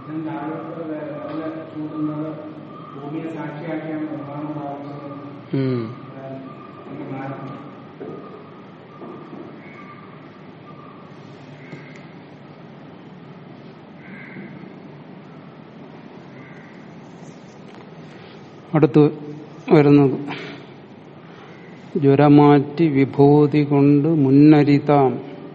ചൂടുന്നത് ഭൂമിയെ സാക്ഷിയാക്കിയാണ് നിർമ്മാണം പ്രാപിച്ചത് ഉം. എന്ന് മാറ്റി അടുത്ത് വരുന്നത് ജ്വരമാറ്റി വിഭൂതി കൊണ്ട് മുന്നരിതാം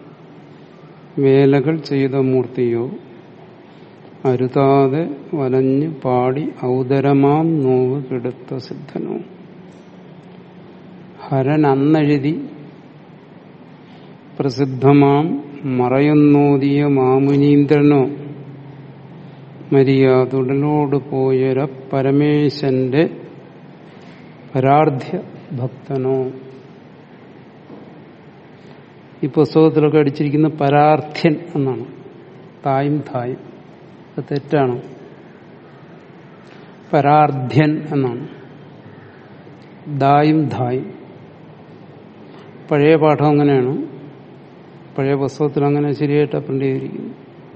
വേലകൾ ചെയ്ത മൂർത്തിയോ അരുതാതെ വലഞ്ഞ് പാടി ഔദരമാം നോവ് കെടുത്ത സിദ്ധനോ ഹരൻ അന്നെഴുതി പ്രസിദ്ധമാം മറയുന്നോതിയ മാമുനീന്ദ്രനോ മരിയാതുടലോട് പോയൊര പരമേശന്റെ പരാർധ്യ ഭക്തനോ ഈ പുസ്തകത്തിലൊക്കെ അടിച്ചിരിക്കുന്ന പരാർത്ഥ്യൻ എന്നാണ് തായും തായും അത് തെറ്റാണ് പരാർധ്യൻ എന്നാണ് ദായും ധായും പഴയ പാഠം അങ്ങനെയാണ് പഴയ പുസ്തകത്തിൽ അങ്ങനെ ശരിയായിട്ട് പ്രിന്റ് ചെയ്തിരിക്കുന്നു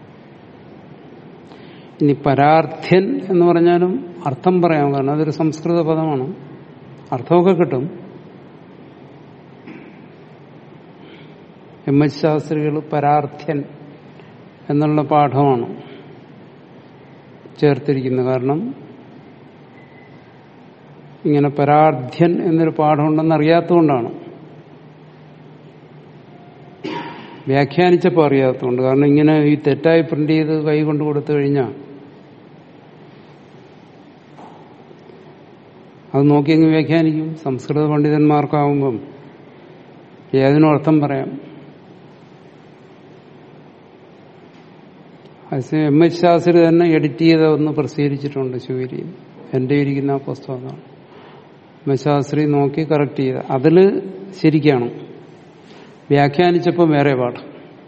ഇനി പരാർത്ഥ്യൻ എന്ന് പറഞ്ഞാലും അർത്ഥം പറയാം കാരണം അതൊരു സംസ്കൃത പദമാണ് അർത്ഥമൊക്കെ കിട്ടും എം എച്ച് ശാസ്ത്രികൾ പരാർത്ഥ്യൻ എന്നുള്ള പാഠമാണ് ചേർത്തിരിക്കുന്നത് കാരണം ഇങ്ങനെ പരാർത്ഥ്യൻ എന്നൊരു പാഠമുണ്ടെന്ന് അറിയാത്തതുകൊണ്ടാണ് വ്യാഖ്യാനിച്ചപ്പോൾ അറിയാത്തതുകൊണ്ട് കാരണം ഇങ്ങനെ ഈ തെറ്റായി പ്രിന്റ് ചെയ്ത് കൈ കൊണ്ട് കൊടുത്തു കഴിഞ്ഞാൽ അത് നോക്കി അങ്ങ് വ്യാഖ്യാനിക്കും സംസ്കൃത പണ്ഡിതന്മാർക്കാവുമ്പം ഏതിനും അർത്ഥം പറയാം അതേസമയം എം എച്ച് ശാസ്ത്രി തന്നെ എഡിറ്റ് ചെയ്ത ഒന്ന് പ്രസിദ്ധീകരിച്ചിട്ടുണ്ട് ശിവരി എന്റെ ഇരിക്കുന്ന ആ പുസ്തകം അതാണ് എം എച്ച് ശാസ്ത്രി നോക്കി കറക്റ്റ് ചെയ്ത അതില് ശരിക്കാണ് വ്യാഖ്യാനിച്ചപ്പോൾ വേറെ പാഠം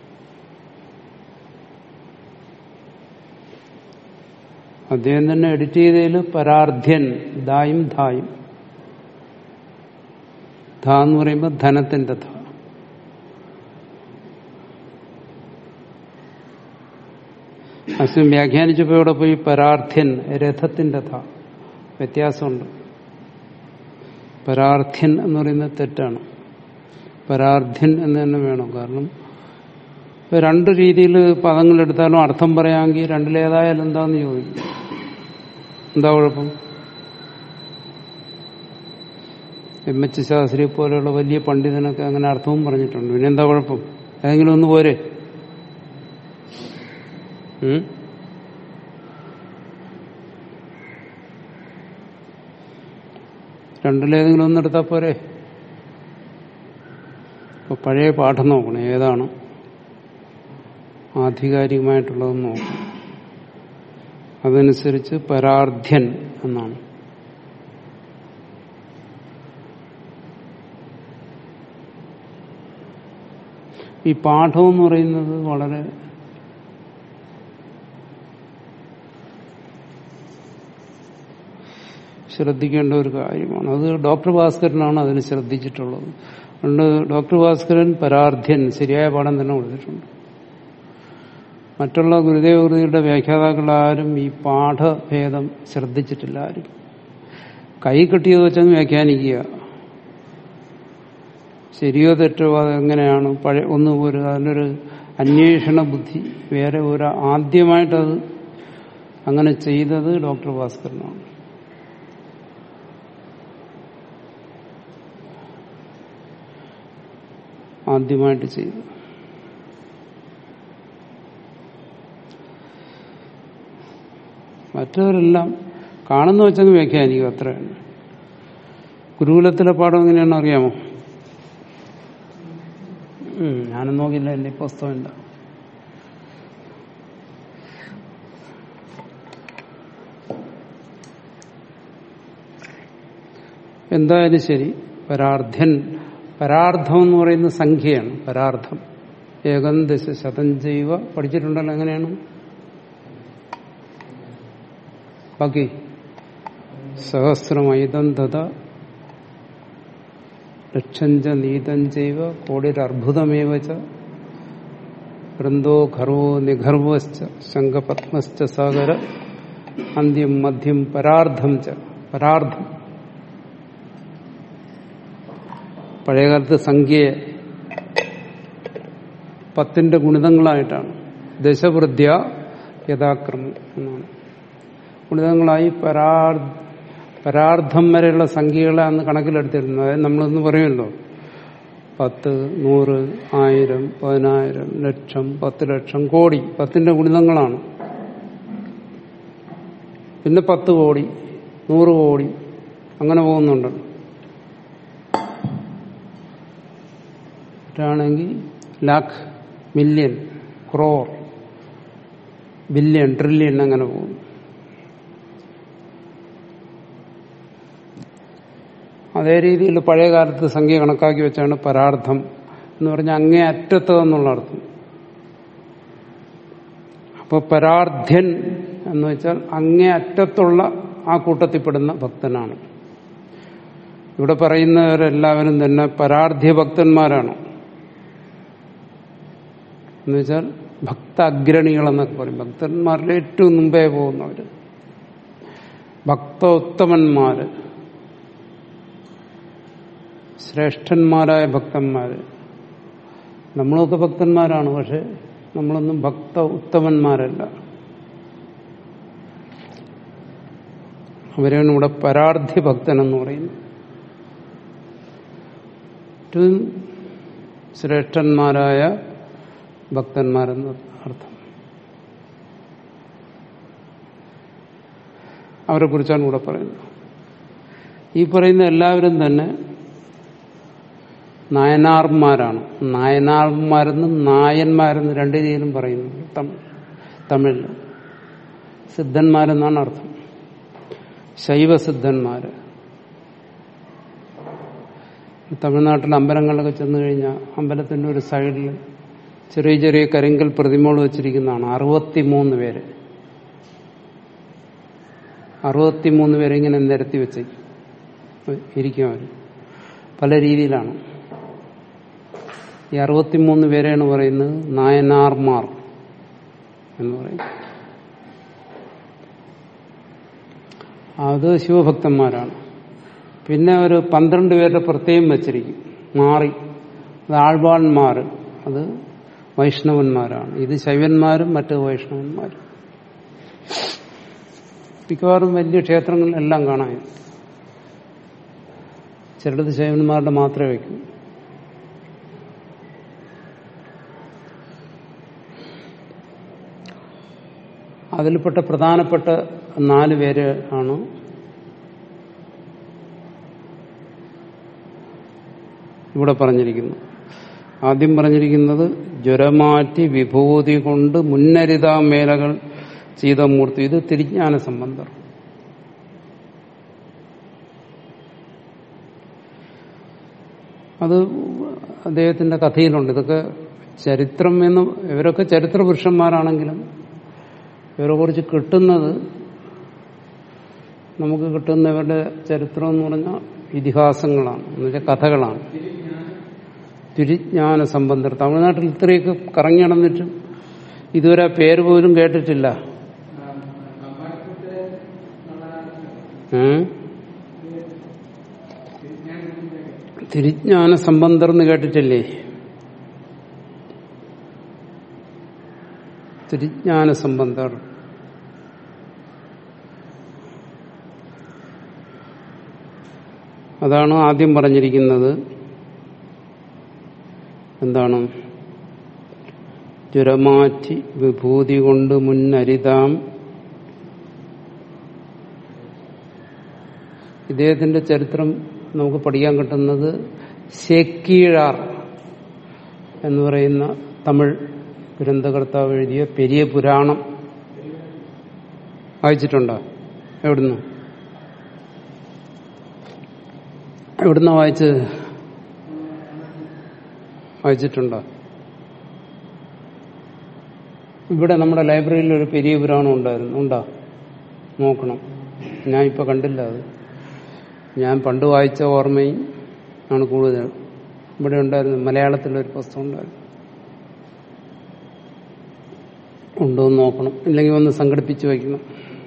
അദ്ദേഹം തന്നെ എഡിറ്റ് ചെയ്തതിൽ പരാർധ്യൻ ദായും ധായും ധ എന്ന് പറയുമ്പോൾ ധനത്തിന്റെ ധ അശ്വം വ്യാഖ്യാനിച്ചപ്പോൾ ഇവിടെ പോയി പരാർത്ഥ്യൻ രഥത്തിന്റെ ധ വ്യത്യാസമുണ്ട് പരാർത്ഥ്യൻ എന്ന് പറയുന്നത് തെറ്റാണ് പരാർത്ഥ്യൻ എന്ന് തന്നെ വേണം കാരണം ഇപ്പൊ രണ്ട് രീതിയിൽ പദങ്ങൾ എടുത്താലും അർത്ഥം പറയാമെങ്കിൽ രണ്ടിലേതായാലും എന്താന്ന് ചോദിക്കും എന്താ കുഴപ്പം എം എച്ച് ശാസ്ത്രി പോലെയുള്ള വലിയ പണ്ഡിതനൊക്കെ അങ്ങനെ അർത്ഥവും പറഞ്ഞിട്ടുണ്ട് പിന്നെ എന്താ കുഴപ്പം ഏതെങ്കിലും ഒന്ന് പോരെ ഉം? രണ്ടിലേതെങ്കിലും ഒന്ന് എടുത്താൽ പോരെ ഇപ്പൊ പഴയ പാഠം നോക്കണം ഏതാണ് ആധികാരികമായിട്ടുള്ളതെന്ന് നോക്കണം അതനുസരിച്ച് പരാർധ്യൻ എന്നാണ് ഈ പാഠം എന്ന് പറയുന്നത് വളരെ ശ്രദ്ധിക്കേണ്ട ഒരു കാര്യമാണ് അത് ഡോക്ടർ ഭാസ്കരനാണ് അതിന് ശ്രദ്ധിച്ചിട്ടുള്ളത് അതുകൊണ്ട് ഡോക്ടർ ഭാസ്കരൻ പരാർധ്യൻ ശരിയായ പാഠം തന്നെ കൊടുത്തിട്ടുണ്ട് മറ്റുള്ള ഗുരുദേവകൃതിയുടെ വ്യാഖ്യാതാക്കൾ ആരും ഈ പാഠഭേദം ശ്രദ്ധിച്ചിട്ടില്ല ആരും കൈ കെട്ടിയത് വെച്ചങ്ങ് വ്യാഖ്യാനിക്കുക ശരിയോ തെറ്റോ അത് എങ്ങനെയാണ് പഴയ ഒന്ന് ഒരു അതിനൊരു അന്വേഷണ ബുദ്ധി വേറെ ഒരു ആദ്യമായിട്ടത് അങ്ങനെ ചെയ്തത് ഡോക്ടർ ഭാസ്കരനാണ് ആദ്യമായിട്ട് ചെയ്തു മറ്റവരെല്ലാം കാണുന്ന വെച്ചങ്ങ് വ്യാഖ്യാനിക്കും അത്രയാണ് ഗുരുകുലത്തിലെ പാഠം എങ്ങനെയാണെന്ന് അറിയാമോ ഉം, ഞാനും നോക്കില്ല എന്റെ പുസ്തകം ഇല്ല എന്തായാലും ശരി പരാർധ്യൻ പരാർദ്ധം എന്ന് പറയുന്ന സംഖ്യയാണ് പരാർദ്ധം ഏകം ദശ ശതം ജൈവ പഠിച്ചിട്ടുണ്ടല്ലോ എങ്ങനെയാണ് ബാക്കി സഹസ്രമൈതം ദത ലക്ഷഞ്ച നീതം ചെയ്വ കോടിരർഭുതമേവ ച വൃന്ദോ ഖർവോ നിഖർവശ്ച ശംഖപത്മശ്ച സാഗര അന്ത്യം മധ്യം പരാർദ്ധം ച പരാർദ്ധം പഴയകാലത്ത് സംഖ്യയെ പത്തിന്റെ ഗുണിതങ്ങളായിട്ടാണ് ദശവൃദ്ധ്യ യഥാക്രമം എന്നാണ് ഗുണിതങ്ങളായി പരാർ പരാർദ്ധം വരെയുള്ള സംഖ്യകളെ അന്ന് കണക്കിലെടുത്തിരുന്നത് അതായത് നമ്മളൊന്ന് പറയുമല്ലോ പത്ത് നൂറ് ആയിരം പതിനായിരം ലക്ഷം പത്ത് ലക്ഷം കോടി പത്തിന്റെ ഗുണിതങ്ങളാണ് പിന്നെ പത്ത് കോടി നൂറ് കോടി അങ്ങനെ പോകുന്നുണ്ട് മറ്റാണെങ്കിൽ lakh million crore billion trillion അങ്ങനെ പോകും അതേ രീതിയിൽ പഴയ കാലത്ത് സംഖ്യ കണക്കാക്കി വെച്ചാണ് പരാർത്ഥം എന്ന് പറഞ്ഞാൽ അങ്ങേ അറ്റത്ത് എന്നുള്ള അർത്ഥം അപ്പൊ പരാർധ്യൻ എന്ന് വെച്ചാൽ അങ്ങേ അറ്റത്തുള്ള ആ കൂട്ടത്തിൽപ്പെടുന്ന ഭക്തനാണ് ഇവിടെ പറയുന്നവരെല്ലാവരും തന്നെ പരാർധ്യ ഭക്തന്മാരാണ് എന്ന് വെച്ചാൽ ഭക്ത അഗ്രണികളെന്നൊക്കെ പറയും ഭക്തന്മാരിൽ ഏറ്റവും മുമ്പേ പോകുന്നവര് ഭക്ത ഉത്തമന്മാര് ശ്രേഷ്ഠന്മാരായ ഭക്തന്മാര് നമ്മളൊക്കെ ഭക്തന്മാരാണ് പക്ഷെ നമ്മളൊന്നും ഭക്ത ഉത്തമന്മാരല്ല അവരെയാണ് ഇവിടെ പരാർധ്യ ഭക്തൻ എന്ന് പറയുന്നത് ഏറ്റവും ശ്രേഷ്ഠന്മാരായ ഭക്തന്മാരെന്ന് അർത്ഥം അവരെ കുറിച്ചാണ് ഇവിടെ പറയുന്നത് ഈ പറയുന്ന എല്ലാവരും തന്നെ നായനാർമാരാണ് നായനാർമാരെന്നും നായന്മാരെന്ന് രണ്ട് രീതിയിലും പറയുന്നു തമിഴ് തമിഴിൽ സിദ്ധന്മാരെന്നാണ് അർത്ഥം ശൈവസിദ്ധന്മാര് തമിഴ്നാട്ടിലെ അമ്പലങ്ങളിലൊക്കെ ചെന്നു കഴിഞ്ഞാൽ അമ്പലത്തിന്റെ ഒരു സൈഡിൽ ചെറിയ ചെറിയ കരിങ്കൽ പ്രതിമകൾ വെച്ചിരിക്കുന്നതാണ് അറുപത്തിമൂന്ന് പേര് അറുപത്തിമൂന്ന് പേരെ ഇങ്ങനെ നിരത്തി വെച്ചേക്കും ഇരിക്കും അവർ പല രീതിയിലാണ് ഈ അറുപത്തിമൂന്ന് പേരെയാണ് പറയുന്നത് നായനാർമാർ എന്ന് പറയും അത് ശിവഭക്തന്മാരാണ് പിന്നെ ഒരു പന്ത്രണ്ട് പേരുടെ പ്രത്യേകം വെച്ചിരിക്കും മാറി അത് ആൾവാൺമാർ അത് വൈഷ്ണവന്മാരാണ് ഇത് ശൈവന്മാരും മറ്റ് വൈഷ്ണവന്മാരും മിക്കവാറും വലിയ ക്ഷേത്രങ്ങളിലെല്ലാം കാണാൻ ചിലത് ശൈവന്മാരുടെ മാത്രമേ വയ്ക്കൂ അതിൽപ്പെട്ട പ്രധാനപ്പെട്ട നാല് പേര് ആണ് ഇവിടെ പറഞ്ഞിരിക്കുന്നു ആദ്യം പറഞ്ഞിരിക്കുന്നത് ജ്വരമാറ്റി വിഭൂതി കൊണ്ട് മുന്നരിതാ മേലകൾ ചെയ്ത മൂർത്തി ഇത് തിരിജ്ഞാന സംബന്ധർ അത് അദ്ദേഹത്തിന്റെ കഥയിലുണ്ട് ഇതൊക്കെ ചരിത്രം എന്ന് ഇവരൊക്കെ ചരിത്ര പുരുഷന്മാരാണെങ്കിലും ഇവരെ കുറിച്ച് കിട്ടുന്നത് നമുക്ക് കിട്ടുന്നവരുടെ ചരിത്രം എന്ന് പറഞ്ഞാൽ ഇതിഹാസങ്ങളാണ് എന്നുവെച്ചാൽ കഥകളാണ് തിരിജ്ഞാന സംബന്ധർ തമിഴ്നാട്ടിൽ ഇത്രയൊക്കെ കറങ്ങി നടന്നിട്ടും ഇതുവരെ ആ പേര് പോലും കേട്ടിട്ടില്ല ഏ? തിരിജ്ഞാന സംബന്ധർ എന്ന് കേട്ടിട്ടില്ലേ തിരിജ്ഞാന സംബന്ധർ അതാണ് ആദ്യം പറഞ്ഞിരിക്കുന്നത് എന്താണ് ജ്വരമാറ്റി വിഭൂതി കൊണ്ട് മുന്നരിതാം ഇദ്ദേഹത്തിന്റെ ചരിത്രം നമുക്ക് പഠിക്കാൻ കിട്ടുന്നത് ശേക്കീഴാർ എന്ന് പറയുന്ന തമിഴ് ഗ്രന്ഥകർത്താവ് എഴുതിയ പെരിയ പുരാണം വായിച്ചിട്ടുണ്ടോ എവിടുന്ന് എവിടുന്ന വായിച്ചത് വായിച്ചിട്ടുണ്ടോ ഇവിടെ നമ്മുടെ ലൈബ്രറിയിൽ ഒരു പെരിയ പുരാണം ഉണ്ടായിരുന്നു ഉണ്ടോ നോക്കണം ഞാൻ ഇപ്പൊ കണ്ടില്ല അത് ഞാൻ പണ്ട് വായിച്ച ഓർമ്മയും ആണ് കൂടുതൽ ഇവിടെ ഉണ്ടായിരുന്നു മലയാളത്തിലൊരു പുസ്തകം ഉണ്ടായിരുന്നു ഉണ്ടോ എന്ന് നോക്കണം ഇല്ലെങ്കിൽ ഒന്ന് സംഘടിപ്പിച്ച് വയ്ക്കണം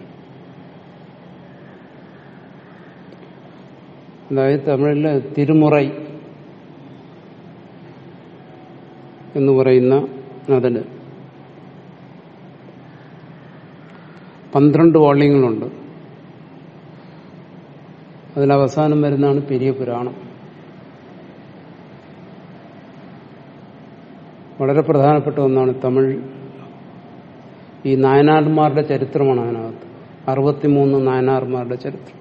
അതായത് തമിഴില് തിരുമുറൈ എന്ന് പറയുന്ന അതില് പന്ത്രണ്ട് വോള്യങ്ങളുണ്ട് അതിലവസാനം വരുന്നതാണ് പെരിയ പുരാണം വളരെ പ്രധാനപ്പെട്ട ഒന്നാണ് തമിഴ് ഈ നായനാർമാരുടെ ചരിത്രമാണ് അതിനകത്ത് അറുപത്തിമൂന്ന് നായനാർമാരുടെ ചരിത്രം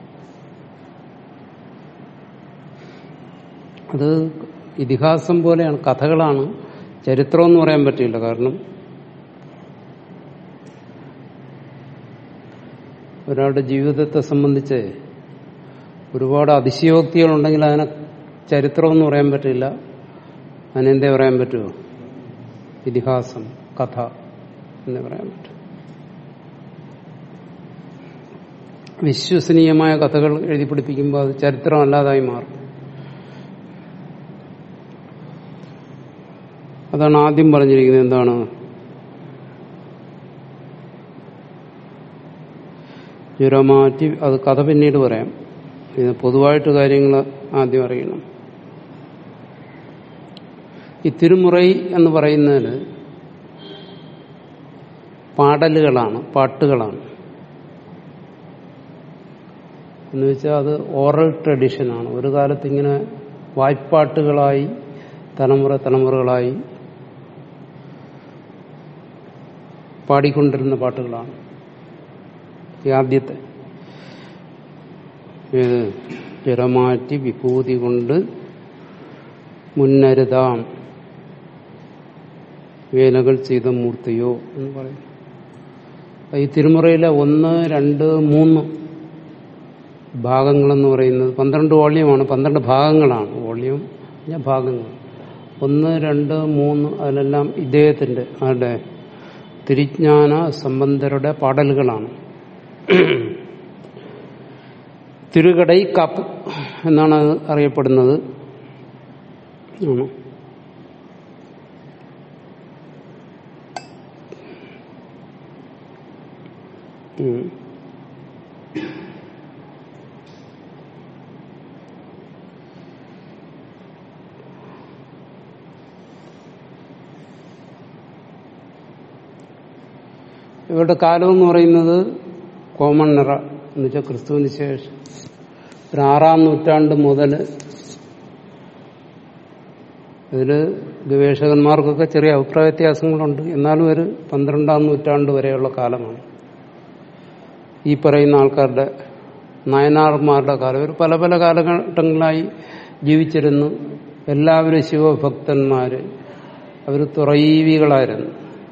അത് ഇതിഹാസം പോലെയാണ് കഥകളാണ് ചരിത്രം എന്ന് പറയാൻ പറ്റില്ല കാരണം ഒരാളുടെ ജീവിതത്തെ സംബന്ധിച്ച് ഒരുപാട് അതിശയോക്തികളുണ്ടെങ്കിൽ അതിനെ ചരിത്രം എന്ന് പറയാൻ പറ്റില്ല അതിനെന്തേ പറയാൻ പറ്റുമോ ഇതിഹാസം കഥ എന്ന് പറയാൻ പറ്റും വിശ്വസനീയമായ കഥകൾ എഴുതി പിടിപ്പിക്കുമ്പോൾ അത് ചരിത്രമല്ലാതായി മാറും അതാണ് ആദ്യം പറഞ്ഞിരിക്കുന്നത് എന്താണ് ജ്വരമാറ്റി അത് കഥ പിന്നീട് പറയാം ഇത് പൊതുവായിട്ട് കാര്യങ്ങൾ ആദ്യം അറിയണം ഈ തിരുമുറൈ എന്ന് പറയുന്നതിന് പാടലുകളാണ് പാട്ടുകളാണ് എന്ന് വെച്ചാൽ അത് ഓറൽ ട്രഡീഷനാണ് ഒരു കാലത്ത് ഇങ്ങനെ വായ്പാട്ടുകളായി തലമുറ തലമുറകളായി പാടിക്കൊണ്ടിരുന്ന പാട്ടുകളാണ് ഈ ആദ്യത്തെ ഏത് ജലമാറ്റി വിഭൂതി കൊണ്ട് മുന്നരുതാം വേലകൾ ചെയ്ത മൂർത്തിയോ എന്ന് പറയും ഈ തിരുമുറയിലെ ഒന്ന് രണ്ട് മൂന്ന് ഭാഗങ്ങളെന്ന് പറയുന്നത് പന്ത്രണ്ട് വോള്യമാണ് പന്ത്രണ്ട് ഭാഗങ്ങളാണ് വോള്യം ഞാൻ ഭാഗങ്ങൾ ഒന്ന് രണ്ട് മൂന്ന് അതിലെല്ലാം ഇദ്ദേഹത്തിന്റെ ആരുടെ തിരിജ്ഞാന സംബന്ധരുടെ പാടലുകളാണ് തിരുകടൈ കാപ്പ് എന്നാണ് അത് അറിയപ്പെടുന്നത് ആണ് ഉം. ഇവരുടെ കാലം എന്ന് പറയുന്നത് കോമൺ നിറ എന്ന് വെച്ചാൽ ക്രിസ്തുവിന് ശേഷം ഒരു ആറാം നൂറ്റാണ്ട് മുതൽ ഇതില് ഗവേഷകന്മാർക്കൊക്കെ ചെറിയ അഭിപ്രായ വ്യത്യാസങ്ങളുണ്ട് എന്നാലും ഒരു പന്ത്രണ്ടാം നൂറ്റാണ്ട് വരെയുള്ള കാലമാണ് ഈ പറയുന്ന ആൾക്കാരുടെ നായനാർമാരുടെ കാലം ഒരു പല പല കാലഘട്ടങ്ങളായി ജീവിച്ചിരുന്നു എല്ലാവരും ശിവഭക്തന്മാര് അവർ തുറൈവികളായിരുന്നു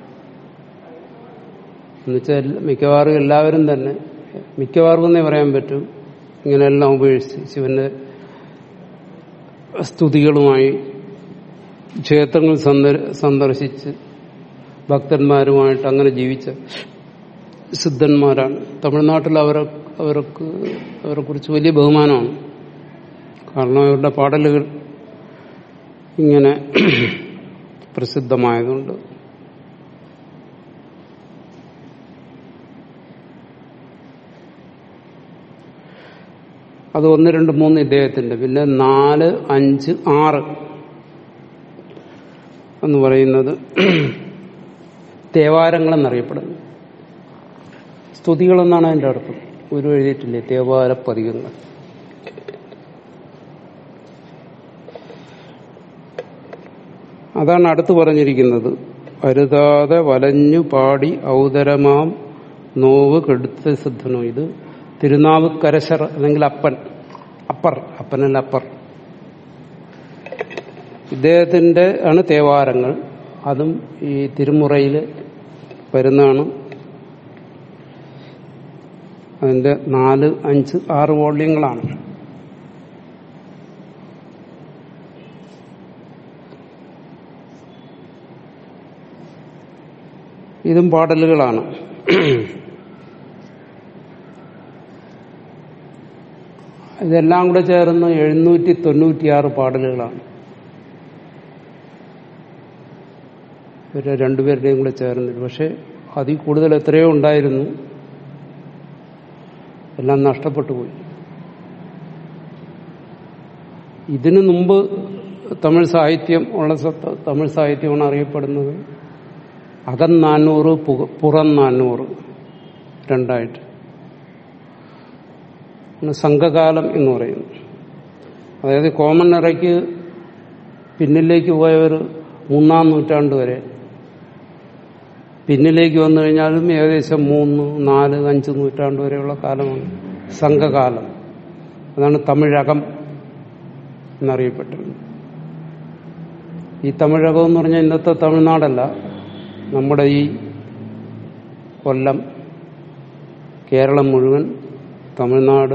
എന്നുവെച്ചാൽ മിക്കവാറും എല്ലാവരും തന്നെ മിക്കവാറും എന്നേ പറയാൻ പറ്റും ഇങ്ങനെയെല്ലാം ഉപേക്ഷിച്ച് ശിവന്റെ സ്തുതികളുമായി ക്ഷേത്രങ്ങൾ സന്ദർ- സന്ദർശിച്ച് ഭക്തന്മാരുമായിട്ട് അങ്ങനെ ജീവിച്ച സിദ്ധന്മാരാണ് തമിഴ്നാട്ടിൽ അവരെ അവർക്ക് അവരെ കുറിച്ച് വലിയ ബഹുമാനമാണ് കാരണം അവരുടെ പാടലുകൾ ഇങ്ങനെ പ്രസിദ്ധമായതുകൊണ്ട് അത് ഒന്ന് രണ്ട് മൂന്ന് ഇദ്ദേഹത്തിന്റെ പിന്നെ നാല് അഞ്ച് ആറ് എന്ന് പറയുന്നത് തേവാരങ്ങളെന്നറിയപ്പെടുന്നു സ്തുതികളെന്നാണ് അതിന്റെ അർത്ഥം ഒരു എഴുതിയിട്ടില്ലേ തേവാര പതികങ്ങൾ അതാണ് അടുത്ത് പറഞ്ഞിരിക്കുന്നത് അരുതാതെ വലഞ്ഞു പാടി ഔദരമാം നോവ് കെടുത്ത സിദ്ധനോ ഇത് തിരുനാവുക്കരശർ അല്ലെങ്കിൽ അപ്പൻ അപ്പർ അപ്പനല്ല അപ്പർ ഇദ്ദേഹത്തിന്റെ ആണ് തേവാരങ്ങൾ അതും ഈ തിരുമുറയിൽ വരുന്നതാണ് അതിന്റെ നാല് അഞ്ച് ആറ് വോള്യങ്ങളാണ് ഇതും പാടലുകളാണ് ഇതെല്ലാം കൂടെ ചേർന്ന് എഴുന്നൂറ്റി തൊണ്ണൂറ്റിയാറ് പാടലുകളാണ് ഇവര് രണ്ടുപേരുടെയും കൂടെ ചേർന്നിട്ട് പക്ഷെ അതിൽ കൂടുതൽ എത്രയോ ഉണ്ടായിരുന്നു എല്ലാം നഷ്ടപ്പെട്ടു പോയി ഇതിനു മുമ്പ് തമിഴ് സാഹിത്യം ഉള്ള സ- തമിഴ് സാഹിത്യമാണ് അറിയപ്പെടുന്നത് അകം നാന്നൂറ് പുക- പുറം നാന്നൂറ് രണ്ടായിട്ട് ആണ് സംഘകാലം എന്ന് പറയുന്നു അതായത് കോമൺ ഇറയ്ക്ക് പിന്നിലേക്ക് പോയവർ മൂന്നാം നൂറ്റാണ്ട് വരെ പിന്നിലേക്ക് വന്നു കഴിഞ്ഞാലും ഏകദേശം മൂന്ന് നാല് അഞ്ച് നൂറ്റാണ്ട് വരെയുള്ള കാലമാണ് സംഘകാലം അതാണ് തമിഴകം എന്നറിയപ്പെട്ടത് ഈ തമിഴകം എന്ന് പറഞ്ഞാൽ ഇന്നത്തെ തമിഴ്നാടല്ല നമ്മുടെ ഈ കൊല്ലം കേരളം മുഴുവൻ തമിഴ്നാട്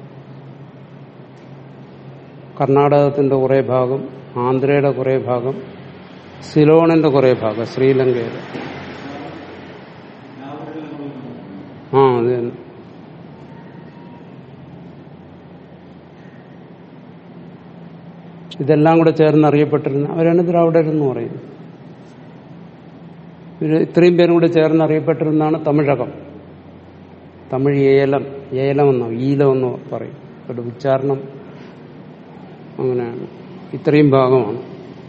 കർണാടകത്തിന്റെ കുറേ ഭാഗം ആന്ധ്രയുടെ കുറേ ഭാഗം സിലോണിന്റെ കുറേ ഭാഗം ശ്രീലങ്കയുടെ ആ അത് തന്നെ ഇതെല്ലാം കൂടെ ചേർന്ന് അറിയപ്പെട്ടിരുന്ന അവരാണ് ദ്രാവിഡരെന്ന് പറയുന്നത് ഇവര് ഇത്രയും പേരും കൂടെ ചേർന്ന് അറിയപ്പെട്ടിരുന്നതാണ് തമിഴകം തമിഴ് ഏലം ഏലമെന്നോ ഈലമെന്നോ പറയും അവരുടെ ഉച്ചാരണം അങ്ങനെയാണ് ഇത്രയും ഭാഗമാണ്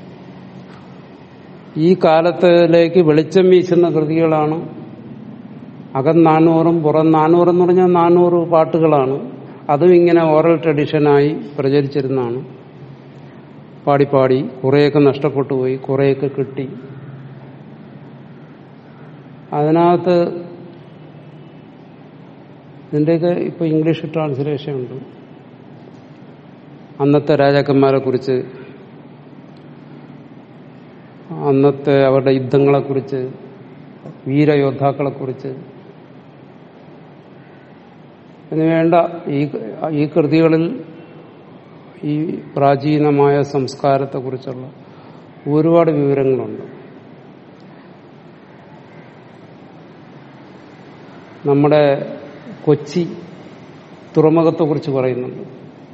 ഈ കാലത്തിലേക്ക് വെളിച്ചം വീശുന്ന കൃതികളാണ് അകം നാനൂറും പുറം നാനൂറെന്ന് പറഞ്ഞാൽ നാനൂറ് പാട്ടുകളാണ് അതും ഇങ്ങനെ ഓറൽ ട്രഡീഷനായി പ്രചരിച്ചിരുന്നതാണ് പാടിപ്പാടി കുറേയൊക്കെ നഷ്ടപ്പെട്ടു പോയി കുറേയൊക്കെ കിട്ടി അതിനകത്ത് ഇതിൻ്റെയൊക്കെ ഇപ്പൊ ഇംഗ്ലീഷ് ട്രാൻസ്ലേഷൻ ഉണ്ട് അന്നത്തെ രാജാക്കന്മാരെ കുറിച്ച് അന്നത്തെ അവരുടെ യുദ്ധങ്ങളെക്കുറിച്ച് വീരയോദ്ധാക്കളെക്കുറിച്ച് അതിന് വേണ്ട ഈ ഈ കൃതികളിൽ ഈ പ്രാചീനമായ സംസ്കാരത്തെക്കുറിച്ചുള്ള ഒരുപാട് വിവരങ്ങളുണ്ട് നമ്മുടെ കൊച്ചി തുറമുഖത്തെക്കുറിച്ച് പറയുന്നുണ്ട്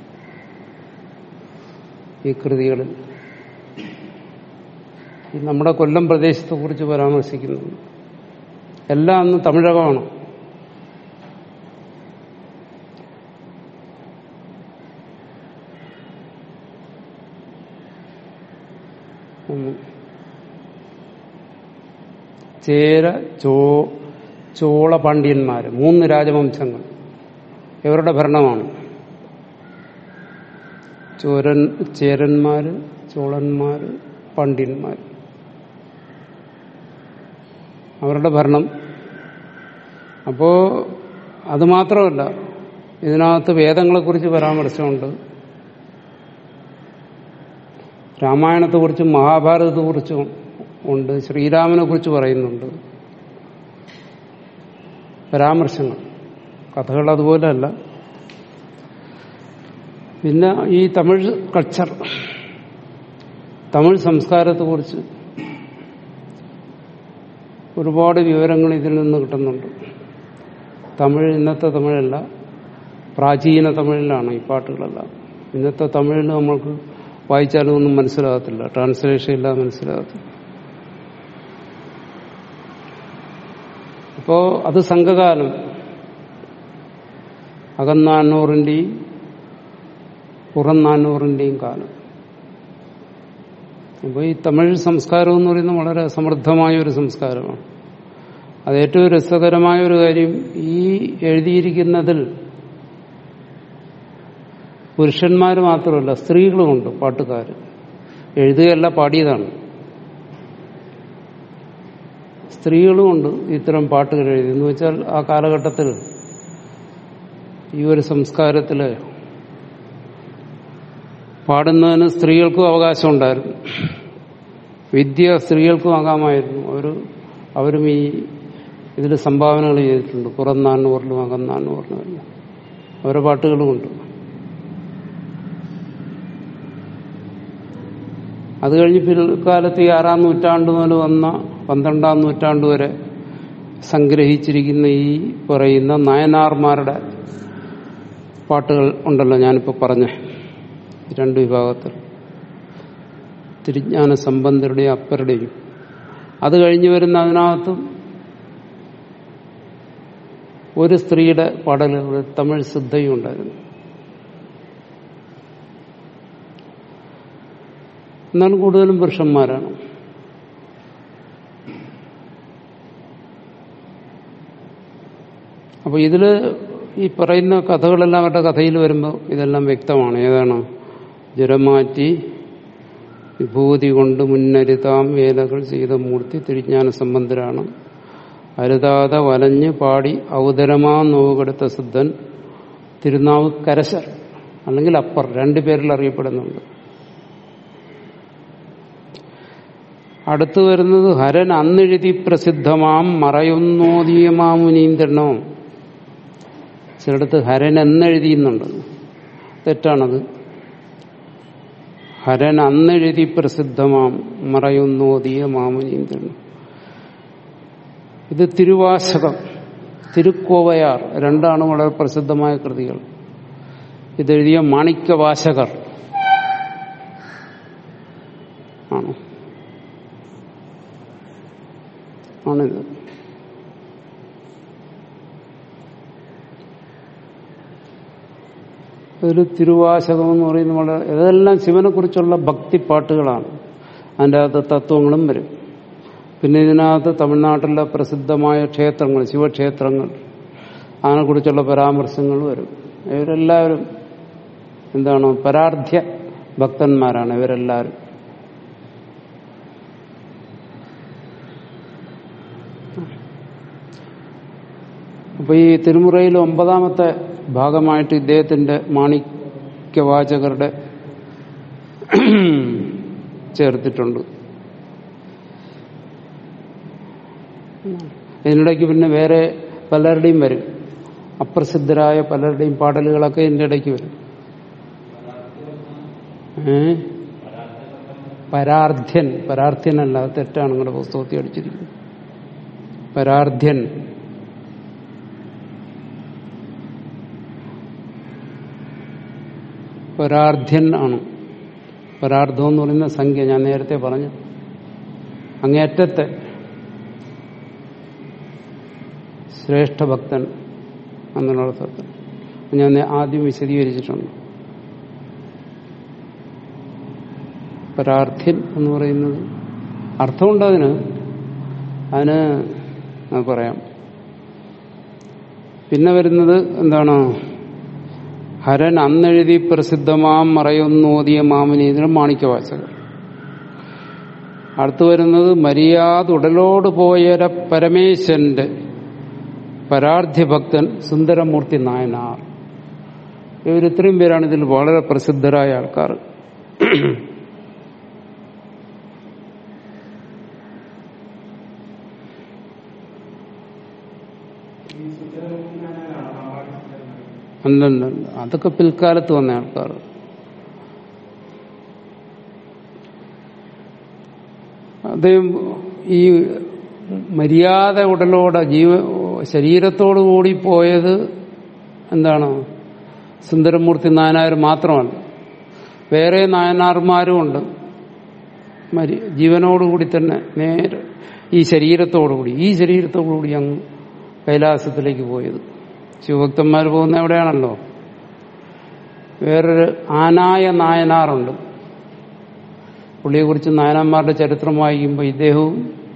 ഈ കൃതികളിൽ ഈ നമ്മുടെ കൊല്ലം പ്രദേശത്തെക്കുറിച്ച് പരാമർശിക്കുന്നുണ്ട് എല്ലാം അന്ന് തമിഴകമാണ് ഉം. ചേര ചോ ചോള പാണ്ഡ്യന്മാര് മൂന്ന് രാജവംശങ്ങൾ ഇവരുടെ ഭരണമാണ് ചോരൻ ചേരന്മാര് ചോളന്മാര് പാണ്ഡ്യന്മാര് അവരുടെ ഭരണം അപ്പോ അത് മാത്രമല്ല ഇതിനകത്ത് വേദങ്ങളെക്കുറിച്ച് പരാമർശമുണ്ട് രാമായണത്തെക്കുറിച്ചും മഹാഭാരതത്തെക്കുറിച്ചും ഉണ്ട് ശ്രീരാമനെ കുറിച്ച് പറയുന്നുണ്ട് പരാമർശങ്ങൾ കഥകൾ അതുപോലെയല്ല പിന്നെ ഈ തമിഴ് കൾച്ചർ തമിഴ് സംസ്കാരത്തെക്കുറിച്ച് ഒരുപാട് വിവരങ്ങൾ ഇതിൽ നിന്ന് കിട്ടുന്നുണ്ട് തമിഴ് ഇന്നത്തെ തമിഴല്ല പ്രാചീന തമിഴിലാണ് ഈ പാട്ടുകളെല്ലാം ഇന്നത്തെ തമിഴിൽ നമ്മൾക്ക് വായിച്ചാലും ഒന്നും മനസ്സിലാകത്തില്ല ട്രാൻസ്ലേഷൻ ഇല്ലാതെ മനസ്സിലാകത്തില്ല അപ്പോ അത് സംഘകാലം അകന്നാന്നൂറിന്റെയും പുറം നാന്നൂറിന്റെയും കാലം അപ്പോൾ ഈ തമിഴ് സംസ്കാരം എന്ന് പറയുന്നത് വളരെ സമൃദ്ധമായ ഒരു സംസ്കാരമാണ് അത് ഏറ്റവും രസകരമായ ഒരു കാര്യം ഈ എഴുതിയിരിക്കുന്നതിൽ പുരുഷന്മാർ മാത്രമല്ല സ്ത്രീകളുമുണ്ട് പാട്ടുകാർ എഴുതുകയല്ല പാടിയതാണ് സ്ത്രീകളുമുണ്ട് ഇത്തരം പാട്ടുകൾ എഴുതി എന്ന് വെച്ചാൽ ആ കാലഘട്ടത്തിൽ ഈ ഒരു സംസ്കാരത്തില് പാടുന്നതിന് സ്ത്രീകൾക്കും അവകാശം ഉണ്ടായിരുന്നു വിദ്യ സ്ത്രീകൾക്കും ആകാമായിരുന്നു അവർ അവരും ഈ ഇതിൽ സംഭാവനകൾ ചെയ്തിട്ടുണ്ട് പുറം നാന്നൂറിലും അകം നാന്നൂറിലും എല്ലാം അവരുടെ പാട്ടുകളുമുണ്ട് അത് കഴിഞ്ഞ് പിൽക്കാലത്ത് ഈ ആറാം നൂറ്റാണ്ട് മുതൽ വന്ന പന്ത്രണ്ടാം നൂറ്റാണ്ട് വരെ സംഗ്രഹിച്ചിരിക്കുന്ന ഈ പറയുന്ന നായനാർമാരുടെ പാട്ടുകൾ ഉണ്ടല്ലോ ഞാനിപ്പോൾ പറഞ്ഞ രണ്ട് വിഭാഗത്തിൽ തിരിജ്ഞാന സംബന്ധരുടെയും അപ്പരുടെയും അത് കഴിഞ്ഞ് വരുന്ന അതിനകത്തും ഒരു സ്ത്രീയുടെ പാടലുകൾ തമിഴ് സിദ്ധയും ഉണ്ടായിരുന്നു എന്നാൽ കൂടുതലും പുരുഷന്മാരാണ് അപ്പൊ ഇതില് ഈ പറയുന്ന കഥകളെല്ലാം അവരുടെ കഥയിൽ വരുമ്പോൾ ഇതെല്ലാം വ്യക്തമാണ് ഏതാണ് ജലമാറ്റി വിഭൂതി കൊണ്ട് മുന്നരുതാം വേലകൾ ചെയ്ത മൂർത്തി തിരിജ്ഞാന സംബന്ധരാണ് അരുതാതെ വലഞ്ഞ് പാടി ഔദരമാ നോവുകെടുത്ത സിദ്ധൻ തിരുനാവ് കരശർ അല്ലെങ്കിൽ അപ്പർ രണ്ടു പേരിൽ അറിയപ്പെടുന്നുണ്ട് അടുത്തു വരുന്നത് ഹരൻ അന്നെഴുതി പ്രസിദ്ധമാം മറയുന്നോദീയമാമുനീന്ദ്രണോ ചിലടത്ത് ഹരൻ എന്നെഴുതിയുന്നുണ്ട് തെറ്റാണത് ഹരൻ അന്നെഴുതി പ്രസിദ്ധമാം മറയുന്നോദിയ മാമുനീന്ദ്രൻ ഇത് തിരുവാശകം തിരുക്കോവയാർ രണ്ടാണ് വളരെ പ്രസിദ്ധമായ കൃതികൾ ഇതെഴുതിയ മാണിക്യവാശകർ ആണ് ആണിത് ഒരു തിരുവാശകം എന്ന് പറയുന്നത് വളരെ ഇതെല്ലാം ശിവനെ കുറിച്ചുള്ള ഭക്തിപ്പാട്ടുകളാണ് അതിൻ്റെ അകത്ത് തത്വങ്ങളും വരും പിന്നെ ഇതിനകത്ത് തമിഴ്നാട്ടിലെ പ്രസിദ്ധമായ ക്ഷേത്രങ്ങൾ ശിവക്ഷേത്രങ്ങൾ അതിനെക്കുറിച്ചുള്ള പരാമർശങ്ങൾ വരും ഇവരെല്ലാവരും എന്താണ് പരാർധ്യ ഭക്തന്മാരാണ് ഇവരെല്ലാവരും അപ്പൊ ഈ തിരുമുറയിൽ ഒമ്പതാമത്തെ ഭാഗമായിട്ട് ഇദ്ദേഹത്തിന്റെ മാണിക്യവാചകരുടെ ചേർത്തിട്ടുണ്ട് ഇതിനിടയ്ക്ക് പിന്നെ വേറെ പലരുടെയും വരും അപ്രസിദ്ധരായ പലരുടെയും പാടലുകളൊക്കെ ഇതിന്റെ ഇടയ്ക്ക് വരും ഏ പരാർധ്യൻ പരാർധ്യനല്ല അത് തെറ്റാണ് നിങ്ങളുടെ പുസ്തകത്തിൽ അടിച്ചിരിക്കുന്നത് പരാർധ്യൻ പരാർധ്യൻ ആണ് പരാർദ്ധം എന്ന് പറയുന്ന സംഖ്യ ഞാൻ നേരത്തെ പറഞ്ഞു അങ്ങേറ്റത്തെ ശ്രേഷ്ഠ ഭക്തൻ എന്നുള്ള അർത്ഥത്തിൽ ഞാൻ ആദ്യം വിശദീകരിച്ചിട്ടുണ്ട് പരാർത്ഥ്യൻ എന്ന് പറയുന്നത് അർത്ഥമുണ്ട് അതിന് അതിന് അത് പറയാം പിന്നെ വരുന്നത് എന്താണ് ഹരൻ അന്നെഴുതി പ്രസിദ്ധമാം മറയൊന്നോതിയ മാമനീതിനും മാണിക്യവാചകർ അടുത്തു വരുന്നത് മര്യാദ ഉടലോട് പോയര പരമേശ്വരന്റെ പരാർധ്യഭക്തൻ സുന്ദരമൂർത്തി നായനാർ ഇവർ ഇത്രയും പേരാണ് ഇതിൽ വളരെ പ്രസിദ്ധരായ ആൾക്കാർ ഈ സുന്ദരമൂർത്തിനാണ് അല്ലല്ല അതൊക്കെ പിൽക്കാലത്ത് വന്ന ആൾക്കാർ അദ്ദേഹം ഈ മര്യാദ ഉടലോടെ ജീവ ശരീരത്തോടു കൂടി പോയത് എന്താണ് സുന്ദരമൂർത്തി നായനാർ മാത്രമല്ല വേറെ നായനാർമാരും ഉണ്ട് മരി- ജീവനോടുകൂടി തന്നെ നേരെ ഈ ശരീരത്തോടുകൂടി ഈ ശരീരത്തോടുകൂടി അങ്ങ് കൈലാസത്തിലേക്ക് പോയത് ശിവഭക്തന്മാർ പോകുന്ന എവിടെയാണല്ലോ വേറൊരു ആനായ നായനാറുണ്ട് പുള്ളിയെക്കുറിച്ച് നായനാന്മാരുടെ ചരിത്രം വായിക്കുമ്പോൾ ഇദ്ദേഹവും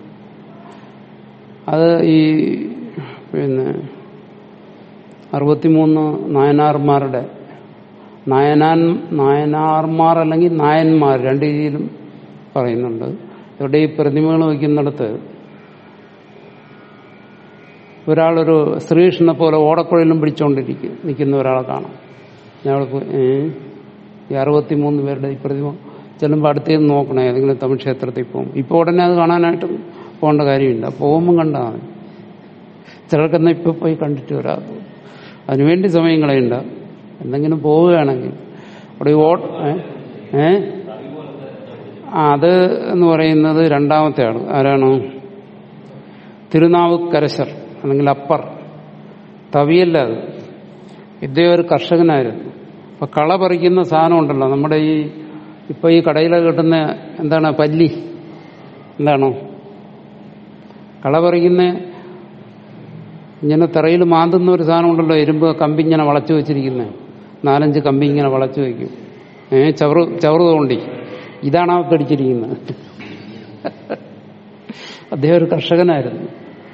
അത് ഈ പിന്നെ അറുപത്തിമൂന്ന് നായനാർമാരുടെ നായനാൻ നായനാർമാർ അല്ലെങ്കിൽ നായന്മാർ രണ്ട് രീതിയിലും പറയുന്നുണ്ട് ഇവിടെ ഈ പ്രതിമകൾ വയ്ക്കുന്നിടത്ത് ഒരാളൊരു ശ്രീകൃഷ്ണനെ പോലെ ഓടക്കുഴലും പിടിച്ചുകൊണ്ടിരിക്കും നിൽക്കുന്ന ഒരാളെ കാണാം ഞാൻ അവിടെ പോയി ഏ ഈ അറുപത്തിമൂന്ന് പേരുടെ ഈ പ്രതിമ ചെല്ലുമ്പോൾ അടുത്തേന്ന് നോക്കണം ഏതെങ്കിലും തമിഴ് ക്ഷേത്രത്തിൽ പോകും ഇപ്പോൾ ഉടനെ അത് കാണാനായിട്ട് പോകേണ്ട കാര്യമില്ല പോകുമ്പം കണ്ടാൽ മതി ചിലർക്കെന്നാ ഇപ്പൊ പോയി കണ്ടിട്ട് വരാം അതിനുവേണ്ടി സമയം കളയണ്ട എന്തെങ്കിലും പോവുകയാണെങ്കിൽ അവിടെ ഈ ഓട്ട് ഏ? ഏ ആ അത് എന്ന് പറയുന്നത് രണ്ടാമത്തെ ആള് ആരാണ് തിരുനാവുക്കരശർ അല്ലെങ്കിൽ അപ്പർ തവിയല്ല അത് ഇദ്ദേഹം ഒരു കർഷകനായിരുന്നു അപ്പൊ കള പറിക്കുന്ന സാധനം ഉണ്ടല്ലോ നമ്മുടെ ഈ ഇപ്പൊ ഈ കടയിലൊക്കെ കിട്ടുന്ന എന്താണ് പല്ലി എന്താണോ കള പറിക്കുന്ന ഇങ്ങനെ തറയിൽ മാന്തുന്ന ഒരു സാധനം ഉണ്ടല്ലോ ഇരുമ്പ് കമ്പി ഇങ്ങനെ വളച്ചു വെച്ചിരിക്കുന്നത് നാലഞ്ച് കമ്പി ഇങ്ങനെ വളച്ചു വയ്ക്കും ഏ ചവറ് ചവറ് തോണ്ടി ഇതാണ് ആ പിടിച്ചിരിക്കുന്നത് അദ്ദേഹം ഒരു കർഷകനായിരുന്നു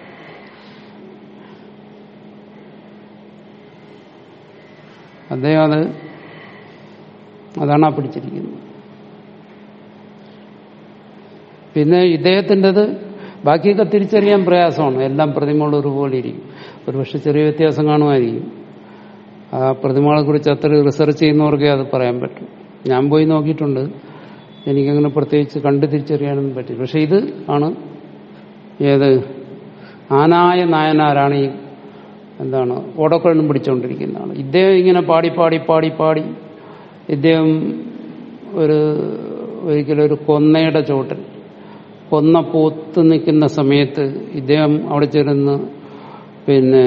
അദ്ദേഹം അത് അതാണ് ആ പിടിച്ചിരിക്കുന്നത് പിന്നെ ഇദ്ദേഹത്തിൻ്റെത് ബാക്കിയൊക്കെ തിരിച്ചറിയാൻ പ്രയാസമാണ് എല്ലാം പ്രതിമകൾ ഒരുപോലെ ഇരിക്കും ഒരുപക്ഷെ ചെറിയ വ്യത്യാസം കാണുമായിരിക്കും ആ പ്രതിമകളെ കുറിച്ച് അത്ര റിസർച്ച് ചെയ്യുന്നവർക്കേ അത് പറയാൻ പറ്റും ഞാൻ പോയി നോക്കിയിട്ടുണ്ട് എനിക്കങ്ങനെ പ്രത്യേകിച്ച് കണ്ടു തിരിച്ചറിയാനൊന്നും പറ്റില്ല പക്ഷെ ഇത് ആണ് ഏത് ആനായ നായനാരാണ് ഈ എന്താണ് ഓടക്കൊള്ളും പിടിച്ചുകൊണ്ടിരിക്കുന്നതാണ് ഇദ്ദേഹം ഇങ്ങനെ പാടി പാടി പാടി പാടി ഇദ്ദേഹം ഒരു ഒരിക്കലും ഒരു കൊന്നയുടെ ചോട്ടിൽ കൊന്ന പൂത്ത് നിൽക്കുന്ന സമയത്ത് ഇദ്ദേഹം അവിടെ ചെല്ലുന്ന പിന്നെ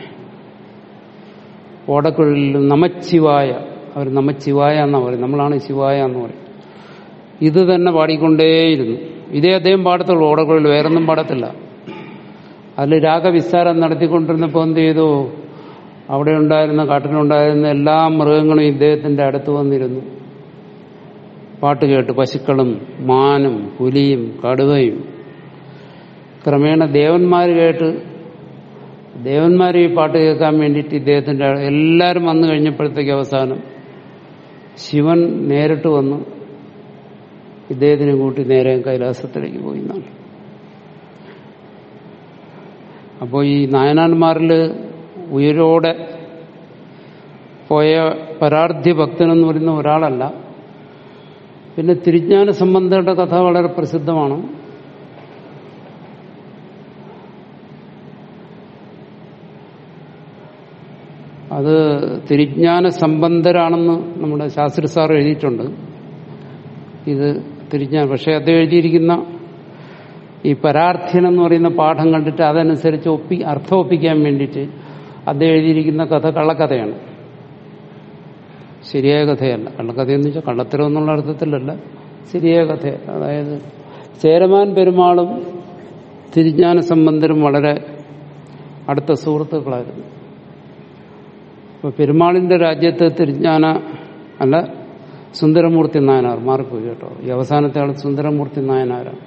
ഓടക്കുഴലിൽ നമച്ചിവായ അവർ നമച്ചിവായ എന്നാ പറയും നമ്മളാണ് ശിവായ എന്ന് പറയും ഇത് തന്നെ പാടിക്കൊണ്ടേയിരുന്നു ഇതേ അദ്ദേഹം പാടത്തുള്ളൂ ഓടക്കുഴൽ വേറൊന്നും പാടത്തില്ല അതിൽ രാഗവിസ്താരം നടത്തിക്കൊണ്ടിരുന്നപ്പോൾ എന്ത് ചെയ്തു അവിടെ ഉണ്ടായിരുന്ന കാട്ടിലുണ്ടായിരുന്ന എല്ലാ മൃഗങ്ങളും ഇദ്ദേഹത്തിന്റെ അടുത്ത് വന്നിരുന്നു പാട്ട് കേട്ട് പശുക്കളും മാനും പുലിയും കടുവയും ക്രമേണ ദേവന്മാർ കേട്ട് ദേവന്മാർ ഈ പാട്ട് കേൾക്കാൻ വേണ്ടിയിട്ട് ഇദ്ദേഹത്തിന്റെ എല്ലാവരും വന്നു കഴിഞ്ഞപ്പോഴത്തേക്ക് അവസാനം ശിവൻ നേരിട്ട് വന്ന് ഇദ്ദേഹത്തിനെ കൂട്ടി നേരെ കൈലാസത്തിലേക്ക് പോയി എന്നാണ് അപ്പോൾ ഈ നായനാന്മാരിൽ ഉയരോടെ പോയ പരാർധ്യ ഭക്തനെന്ന് പറയുന്ന ഒരാളല്ല പിന്നെ തിരിജ്ഞാന സംബന്ധയുടെ കഥ വളരെ പ്രസിദ്ധമാണ് അത് തിരിജ്ഞാന സംബന്ധരാണെന്ന് നമ്മുടെ ശാസ്ത്രി സാർ എഴുതിയിട്ടുണ്ട് ഇത് തിരിജ്ഞാന പക്ഷെ അത് എഴുതിയിരിക്കുന്ന ഈ പരാർത്ഥ്യൻ എന്ന് പറയുന്ന പാഠം കണ്ടിട്ട് അതനുസരിച്ച് ഒപ്പി അർത്ഥം ഒപ്പിക്കാൻ വേണ്ടിയിട്ട് അദ്ദേഹം എഴുതിയിരിക്കുന്ന കഥ കള്ളക്കഥയാണ് ശരിയായ കഥയല്ല കള്ളക്കഥയെന്ന് വെച്ചാൽ കള്ളത്തരം എന്നുള്ള അർത്ഥത്തിലല്ല ശരിയായ കഥ അതായത് ചേരമാൻ പെരുമാളും തിരിജ്ഞാന സംബന്ധരും വളരെ അടുത്ത സുഹൃത്തുക്കളായിരുന്നു ഇപ്പൊ പെരുമാളിന്റെ രാജ്യത്ത് തിരിജ്ഞാന അല്ല സുന്ദരമൂർത്തി നായനാർ മാറിപ്പോയി കേട്ടോ ഈ അവസാനത്തെ ആൾ സുന്ദരമൂർത്തി നായനാരാണ്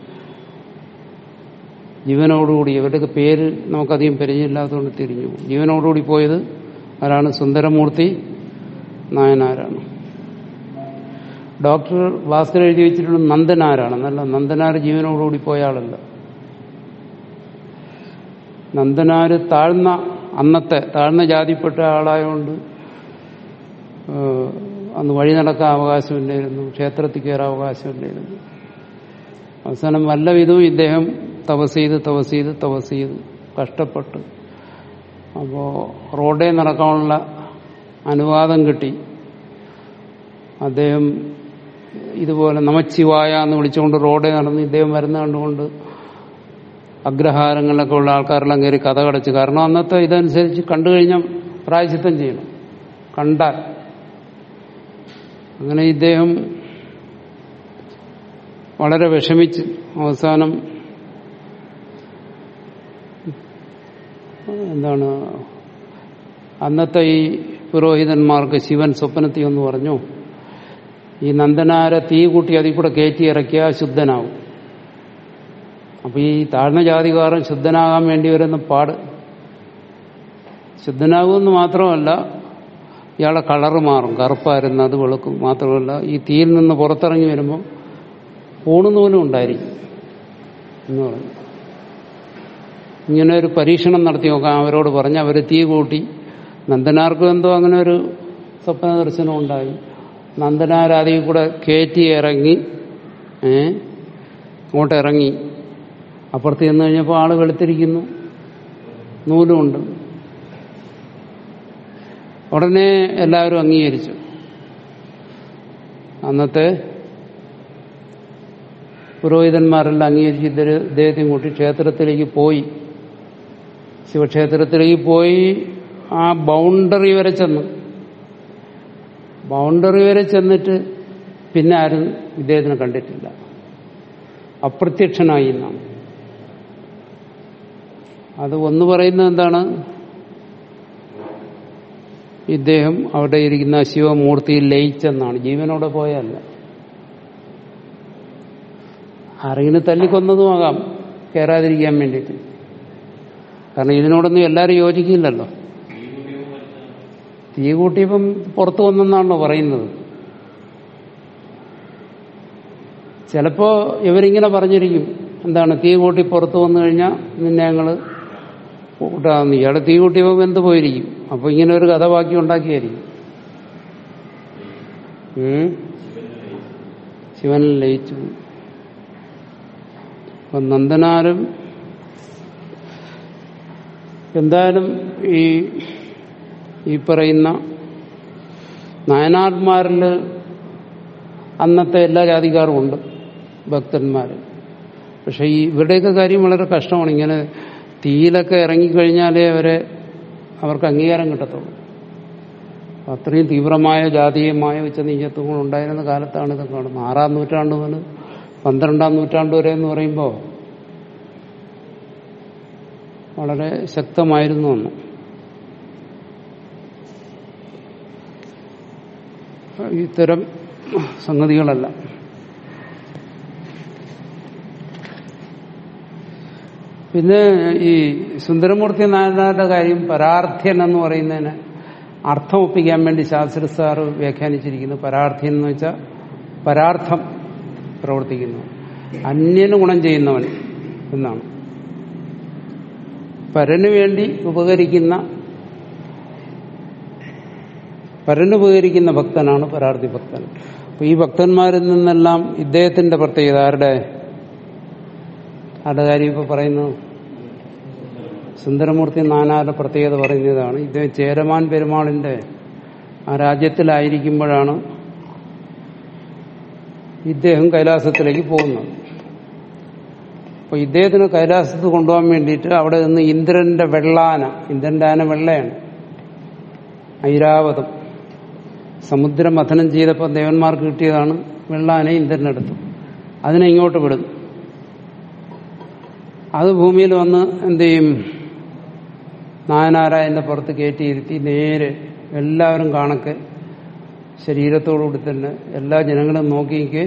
ജീവനോടുകൂടി ഇവരുടെയൊക്കെ പേര് നമുക്കധികം പരിചയമില്ലാത്തതുകൊണ്ട് തിരിഞ്ഞു പോകും ജീവനോടുകൂടി പോയത് ആരാണ് സുന്ദരമൂർത്തി നായനാരാണ് ഡോക്ടർ ഭാസ്കർ എഴുതി വെച്ചിട്ടുള്ള നന്ദനാരാണ് നല്ല നന്ദനാർ ജീവനോടുകൂടി പോയ ആളല്ല നന്ദനാര് താഴ്ന്ന അന്നത്തെ താഴ്ന്ന ജാതിപ്പെട്ട ആളായതുകൊണ്ട് അന്ന് വഴി നടക്കാൻ അവകാശമില്ലായിരുന്നു ക്ഷേത്രത്തിൽ കയറാൻ അവകാശമില്ലായിരുന്നു അവസാനം വല്ല വിധവും ഇദ്ദേഹം തപസ് ചെയ്ത് തപസ് ചെയ്ത് തപസ് ചെയ്ത് കഷ്ടപ്പെട്ട് അപ്പോൾ റോഡേ നടക്കാനുള്ള അനുവാദം കിട്ടി അദ്ദേഹം ഇതുപോലെ നമച്ചിവായ എന്ന് വിളിച്ചുകൊണ്ട് റോഡേ നടന്ന് ഇദ്ദേഹം വരുന്ന കണ്ടുകൊണ്ട് അഗ്രഹാരങ്ങളിലൊക്കെ ഉള്ള ആൾക്കാരെല്ലാം കയറി കഥ കടച്ചു കാരണം അന്നത്തെ ഇതനുസരിച്ച് കണ്ടു കഴിഞ്ഞാൽ പ്രായശിത്തം ചെയ്യണം കണ്ടാൽ അങ്ങനെ ഇദ്ദേഹം വളരെ വിഷമിച്ച് അവസാനം എന്താണ് അന്നത്തെ ഈ പുരോഹിതന്മാർക്ക് ശിവൻ സ്വപ്നത്തിൽ ഒന്ന് പറഞ്ഞു ഈ നന്ദനാരെ തീ കൂട്ടി അതിൽ കൂടെ കയറ്റി ഇറക്കിയാൽ ശുദ്ധനാവും അപ്പൊ ഈ താഴ്ന്ന ജാതികാരൻ ശുദ്ധനാകാൻ വേണ്ടി വരുന്ന പാട് ശുദ്ധനാകുമെന്ന് മാത്രമല്ല ഇയാളെ കളറ് മാറും കറുപ്പായിരുന്നു അത് വെളുക്കും മാത്രമല്ല ഈ തീയിൽ നിന്ന് പുറത്തിറങ്ങി വരുമ്പോൾ ഊണുനൂലും ഉണ്ടായിരിക്കും എന്ന് പറഞ്ഞു ഇങ്ങനെ ഒരു പരീക്ഷണം നടത്തി നോക്കാം അവരോട് പറഞ്ഞ് അവർ തീ കൂട്ടി നന്ദനാർക്കും എന്തോ അങ്ങനെ ഒരു സ്വപ്ന ദർശനം ഉണ്ടായി നന്ദനാരാതിൽ കൂടെ കയറ്റി ഇറങ്ങി ഏ അങ്ങോട്ട് ഇറങ്ങി അപ്പുറത്ത് ചെന്ന് കഴിഞ്ഞപ്പോൾ ആള് വെളുത്തിരിക്കുന്നു നൂലുമുണ്ട് ഉടനെ എല്ലാവരും അംഗീകരിച്ചു അന്നത്തെ പുരോഹിതന്മാരെല്ലാം അംഗീകരിച്ച് ഇദ്ദേഹത്തെയും കൂട്ടി ക്ഷേത്രത്തിലേക്ക് പോയി ശിവക്ഷേത്രത്തിലേക്ക് പോയി ആ ബൗണ്ടറി വരെ ചെന്നു ബൗണ്ടറി വരെ ചെന്നിട്ട് പിന്നെ ആരും ഇദ്ദേഹത്തിനെ കണ്ടിട്ടില്ല അപ്രത്യക്ഷനായി എന്നാണ് അത് ഒന്ന് പറയുന്നത് എന്താണ് ഇദ്ദേഹം അവിടെ ഇരിക്കുന്ന ശിവമൂർത്തിയിൽ ലയിച്ചെന്നാണ് ജീവനോടെ പോയല്ല ആരെങ്കിലും തല്ലിക്കൊന്നതുമാകാം കയറാതിരിക്കാൻ വേണ്ടിയിട്ട് കാരണം ഇതിനോടൊന്നും എല്ലാവരും യോജിക്കില്ലല്ലോ തീ കൂട്ടിയപ്പം പുറത്തു വന്നെന്നാണല്ലോ പറയുന്നത് ചിലപ്പോ ഇവരിങ്ങനെ പറഞ്ഞിരിക്കും എന്താണ് തീ കൂട്ടി പുറത്തു വന്നു കഴിഞ്ഞാൽ നിന്നെ ഞങ്ങൾ കൂട്ടാന്ന് ഇയാളെ തീ കൂട്ടിയപ്പോൾ വെന്ത് പോയിരിക്കും അപ്പൊ ഇങ്ങനെ ഒരു കഥ ബാക്കി ഉണ്ടാക്കിയായിരിക്കും ഉം. ശിവനിൽ ലയിച്ചു അപ്പൊ നന്ദനാരും എന്തായാലും ഈ ഈ പറയുന്ന നായനാർമാരിൽ അന്നത്തെ എല്ലാ ജാതിക്കാരും ഉണ്ട് ഭക്തന്മാർ പക്ഷെ ഈ ഇവരുടെയൊക്കെ കാര്യം വളരെ കഷ്ടമാണ് ഇങ്ങനെ തീയിലൊക്കെ ഇറങ്ങിക്കഴിഞ്ഞാലേ അവരെ അവർക്ക് അംഗീകാരം കിട്ടത്തുള്ളൂ അത്രയും തീവ്രമായ ജാതീയമായ ഉച്ചനീചത്വങ്ങൾ ഉണ്ടായിരുന്ന കാലത്താണ് ഇതൊക്കെ കാണുന്നത് ആറാം നൂറ്റാണ്ട് മുതൽ പന്ത്രണ്ടാം നൂറ്റാണ്ട് വരെ എന്ന് പറയുമ്പോൾ വളരെ ശക്തമായിരുന്നു അന്ന് ഇത്തരം സംഗതികളല്ല പിന്നെ ഈ സുന്ദരമൂർത്തി നായനാരുടെ കാര്യം പരാർത്ഥ്യൻ എന്ന് പറയുന്നതിന് അർത്ഥം ഒപ്പിക്കാൻ വേണ്ടി ശാസ്ത്രി സാർ വ്യാഖ്യാനിച്ചിരിക്കുന്നു പരാർത്ഥ്യൻ എന്ന് വെച്ചാൽ പരാർത്ഥം പ്രവർത്തിക്കുന്നു അന്യന് ഗുണം ചെയ്യുന്നവൻ എന്നാണ് പരന് വേണ്ടി ഉപകരിക്കുന്ന പരന് ഉപകരിക്കുന്ന ഭക്തനാണ് പരാർത്ഥി ഭക്തൻ അപ്പൊ ഈ ഭക്തന്മാരിൽ നിന്നെല്ലാം ഇദ്ദേഹത്തിന്റെ പ്രത്യേകത ആരുടെ ആരുടെ കാര്യം ഇപ്പൊ പറയുന്നത് സുന്ദരമൂർത്തി നാനാരുടെ പ്രത്യേകത പറയുന്നതാണ് ഇദ്ദേഹം ചേരമാൻ പെരുമാളിന്റെ ആ രാജ്യത്തിലായിരിക്കുമ്പോഴാണ് ഇദ്ദേഹം കൈലാസത്തിലേക്ക് പോകുന്നത് അപ്പൊ ഇദ്ദേഹത്തിന് കൈലാസത്ത് കൊണ്ടുപോകാൻ വേണ്ടിയിട്ട് അവിടെ നിന്ന് ഇന്ദ്രന്റെ വെള്ളാന ഇന്ദ്രന്റെ ആന വെള്ളയാണ് ഐരാവതം സമുദ്രം മഥനം ചെയ്തപ്പോൾ ദേവന്മാർക്ക് കിട്ടിയതാണ് വെള്ളാന ഇന്ദ്രനെടുത്തു അതിനെ ഇങ്ങോട്ട് വിടുന്നു അത് ഭൂമിയിൽ വന്ന് എന്ത് ചെയ്യും നായനാരായന്റെ പുറത്ത് കയറ്റിയിരുത്തി നേരെ എല്ലാവരും കാണക്കെ ശരീരത്തോടുകൂടി തന്നെ എല്ലാ ജനങ്ങളും നോക്കിക്ക്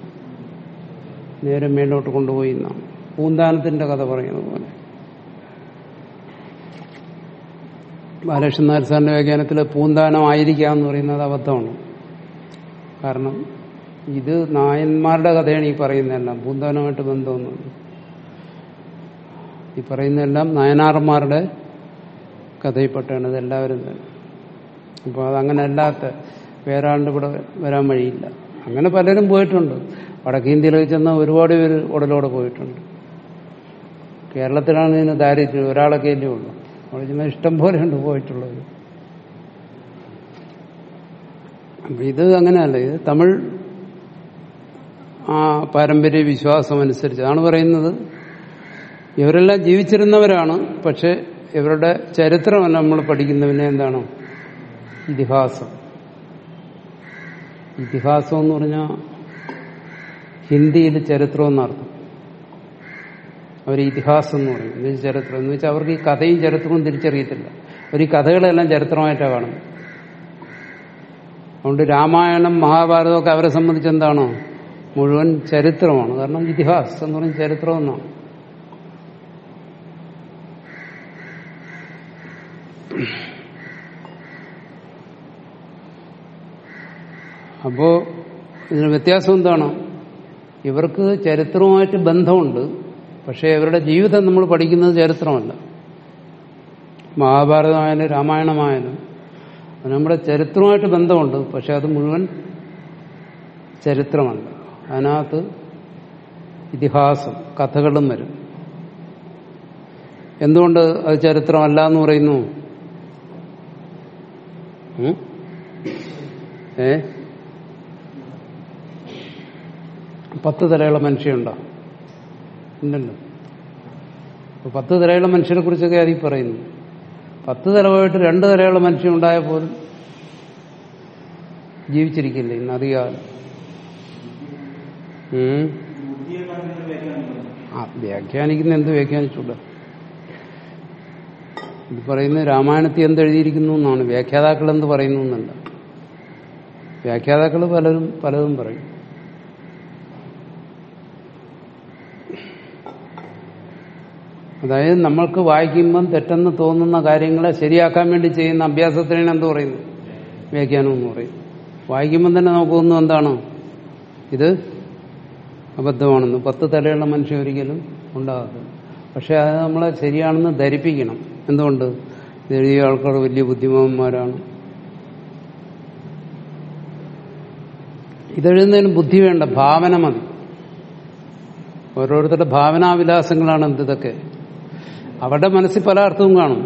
നേരെ മേലോട്ട് കൊണ്ടുപോയി എന്നാണ് പൂന്താനത്തിന്റെ കഥ പറയുന്നത് പോലെ ബാലകൃഷ്ണൻ നായർ സാറിന്റെ വ്യാഖ്യാനത്തിൽ പൂന്താനം ആയിരിക്കാം എന്ന് പറയുന്നത് അബദ്ധമാണ് കാരണം ഇത് നായന്മാരുടെ കഥയാണ് ഈ പറയുന്നതെല്ലാം പൂന്താനമായിട്ട് ബന്ധമൊന്നും ഈ പറയുന്നതെല്ലാം നായനാർമാരുടെ കഥയിൽപ്പെട്ടാണ് ഇതെല്ലാവരും തന്നെ അപ്പോൾ അതങ്ങനെ അല്ലാത്ത വേറാണ്ട് ഇവിടെ വരാൻ വഴിയില്ല അങ്ങനെ പലരും പോയിട്ടുണ്ട് വടക്കേ ഇന്ത്യയിലേക്ക് ചെന്ന ഒരുപാട് പേര് ഉടലോടെ പോയിട്ടുണ്ട് കേരളത്തിലാണ് ഇതിന് ദാരിദ്ര്യം ഒരാളൊക്കെ അല്ലേ ഉള്ളൂ അവിടെ ചെന്നാൽ ഇഷ്ടം പോലെ ഉണ്ട് പോയിട്ടുള്ളത് അപ്പൊ ഇത് അങ്ങനെയല്ല ഇത് തമിഴ് ആ പാരമ്പര്യ വിശ്വാസം അനുസരിച്ച് അതാണ് പറയുന്നത് ഇവരെല്ലാം ജീവിച്ചിരുന്നവരാണ് പക്ഷെ ഇവരുടെ ചരിത്രമല്ല നമ്മൾ പഠിക്കുന്നതിനെ എന്താണ് ഇതിഹാസം ഇതിഹാസം എന്ന് പറഞ്ഞാൽ ഹിന്ദിയിൽ ചരിത്രം എന്നർത്ഥം അവർ ഇതിഹാസം എന്ന് പറയും എന്ന് വെച്ചാൽ ചരിത്രം എന്ന് വെച്ചാൽ അവർക്ക് ഈ കഥയും ചരിത്രവും തിരിച്ചറിയത്തില്ല അവർ ഈ കഥകളെല്ലാം ചരിത്രമായിട്ടാണ് കാണുന്നത് അതുകൊണ്ട് രാമായണം മഹാഭാരതമൊക്കെ അവരെ സംബന്ധിച്ച് എന്താണോ മുഴുവൻ ചരിത്രമാണ് കാരണം ഇതിഹാസം എന്ന് പറഞ്ഞ ചരിത്രം എന്നാണ് അപ്പോ ഇതിന് വ്യത്യാസം എന്താണ് ഇവർക്ക് ചരിത്രവുമായിട്ട് ബന്ധമുണ്ട് പക്ഷെ ഇവരുടെ ജീവിതം നമ്മൾ പഠിക്കുന്നത് ചരിത്രമല്ല മഹാഭാരതമായാലും രാമായണമായാലും അത് നമ്മുടെ ചരിത്രവുമായിട്ട് ബന്ധമുണ്ട് പക്ഷെ അത് മുഴുവൻ ചരിത്രമല്ല അതിനകത്ത് ഇതിഹാസം കഥകളും വരും എന്തുകൊണ്ട് അത് ചരിത്രമല്ല എന്ന് പറയുന്നു ഉം? ഏ പത്ത് തലയുള്ള മനുഷ്യയുണ്ടോ ഉണ്ടല്ലോ അപ്പൊ പത്ത് തലയുള്ള മനുഷ്യരെ കുറിച്ചൊക്കെ അതിൽ പറയുന്നു പത്ത് തല പോയിട്ട് രണ്ട് തലയുള്ള മനുഷ്യൻ ഉണ്ടായ പോലും ജീവിച്ചിരിക്കില്ലേ ഇന്ന് അധികാലം ഉം. ആ വ്യാഖ്യാനിക്കുന്ന എന്ത് വ്യാഖ്യാനിച്ചൂടെ ഇത് പറയുന്നത് രാമായണത്തിൽ എന്തെഴുതിയിരിക്കുന്നു എന്നാണ് വ്യാഖ്യാതാക്കൾ എന്ത് പറയുന്നു എന്നല്ല വ്യാഖ്യാതാക്കൾ പലരും പലതും പറയും അതായത് നമ്മൾക്ക് വായിക്കുമ്പം തെറ്റെന്ന് തോന്നുന്ന കാര്യങ്ങളെ ശരിയാക്കാൻ വേണ്ടി ചെയ്യുന്ന അഭ്യാസത്തിനാണ് എന്ത് പറയുന്നു വ്യാഖ്യാനം എന്ന് പറയും വായിക്കുമ്പം തന്നെ നമുക്ക് തോന്നുന്നു എന്താണ് ഇത് അബദ്ധമാണെന്ന് പത്ത് തലയുള്ള മനുഷ്യൻ ഒരിക്കലും ഉണ്ടാകത്തില്ല പക്ഷെ അത് നമ്മളെ ശരിയാണെന്ന് ധരിപ്പിക്കണം എന്തുകൊണ്ട് ഇത് എഴുതിയ ആൾക്കാർ വലിയ ബുദ്ധിമാന്മാരാണ് ഇതെഴുതുന്നതിന് ബുദ്ധി വേണ്ട ഭാവന മതി ഓരോരുത്തരുടെ ഭാവനാവിലാസങ്ങളാണ് എന്ത് ഇതൊക്കെ അവരുടെ മനസ്സിൽ പല അർത്ഥവും കാണും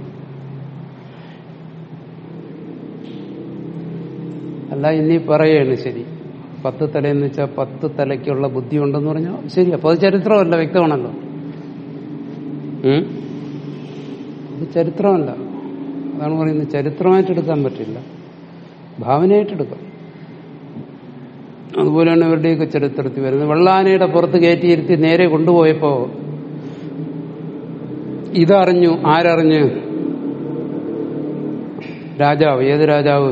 അല്ല ഇനി പറയാണ് ശരി പത്ത് തലയെന്ന് വെച്ചാൽ പത്ത് തലയ്ക്കുള്ള ബുദ്ധി ഉണ്ടെന്ന് പറഞ്ഞാൽ ശരി അപ്പൊ അത് ചരിത്രമല്ല വ്യക്തമാണല്ലോ ഉം? അത് ചരിത്രമല്ല അതാണ് പറയുന്നത് ചരിത്രമായിട്ട് എടുക്കാൻ പറ്റില്ല ഭാവനയായിട്ട് എടുക്കാം അതുപോലെയാണ് ഇവരുടെയൊക്കെ ചരിത്രത്തിൽ വരുന്നത് വെള്ളാനയുടെ പുറത്ത് കയറ്റിയിരുത്തി നേരെ കൊണ്ടുപോയപ്പോ ഇതറിഞ്ഞു ആരറിഞ്ഞ് രാജാവ് ഏത് രാജാവ്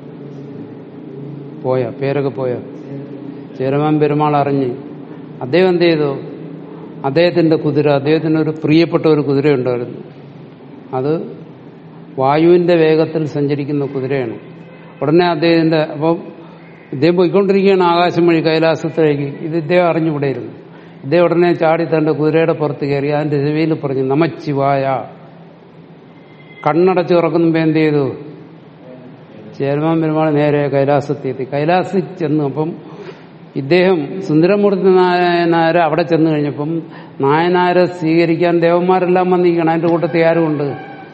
പോയ പേരൊക്കെ പോയ ചേരമാൻ പെരുമാൾ അറിഞ്ഞ് അദ്ദേഹം എന്ത് ചെയ്തു അദ്ദേഹത്തിന്റെ കുതിര അദ്ദേഹത്തിന് ഒരു പ്രിയപ്പെട്ട ഒരു കുതിര ഉണ്ടായിരുന്നു അത് വായുവിന്റെ വേഗത്തിൽ സഞ്ചരിക്കുന്ന കുതിരയാണ് ഉടനെ അദ്ദേഹത്തിന്റെ അപ്പം ഇദ്ദേഹം പോയിക്കൊണ്ടിരിക്കുകയാണ് ആകാശം വഴി കൈലാസത്തിലേക്ക് ഇത് ഇദ്ദേഹം അറിഞ്ഞുകൂടെയിരുന്നു ഇദ്ദേഹം ഉടനെ ചാടി തന്റെ കുതിരയുടെ പുറത്ത് കയറി അതിന്റെ ചെവിയിൽ പറഞ്ഞു നമച്ചിവായ കണ്ണടച്ച് തുറക്കുമ്പോ എന്ത് ചെയ്തു ചേരമാൻ പെരുമാൾ നേരെ കൈലാസത്തിൽ എത്തി കൈലാസിൽ ചെന്നു അപ്പം ഇദ്ദേഹം സുന്ദരമൂർത്തി നായനാര് അവിടെ ചെന്ന് കഴിഞ്ഞപ്പം നായനാരെ സ്വീകരിക്കാൻ ദേവന്മാരെല്ലാം വന്നിരിക്കണം അതിന്റെ കൂട്ടത്തിൽ ആരുമുണ്ട്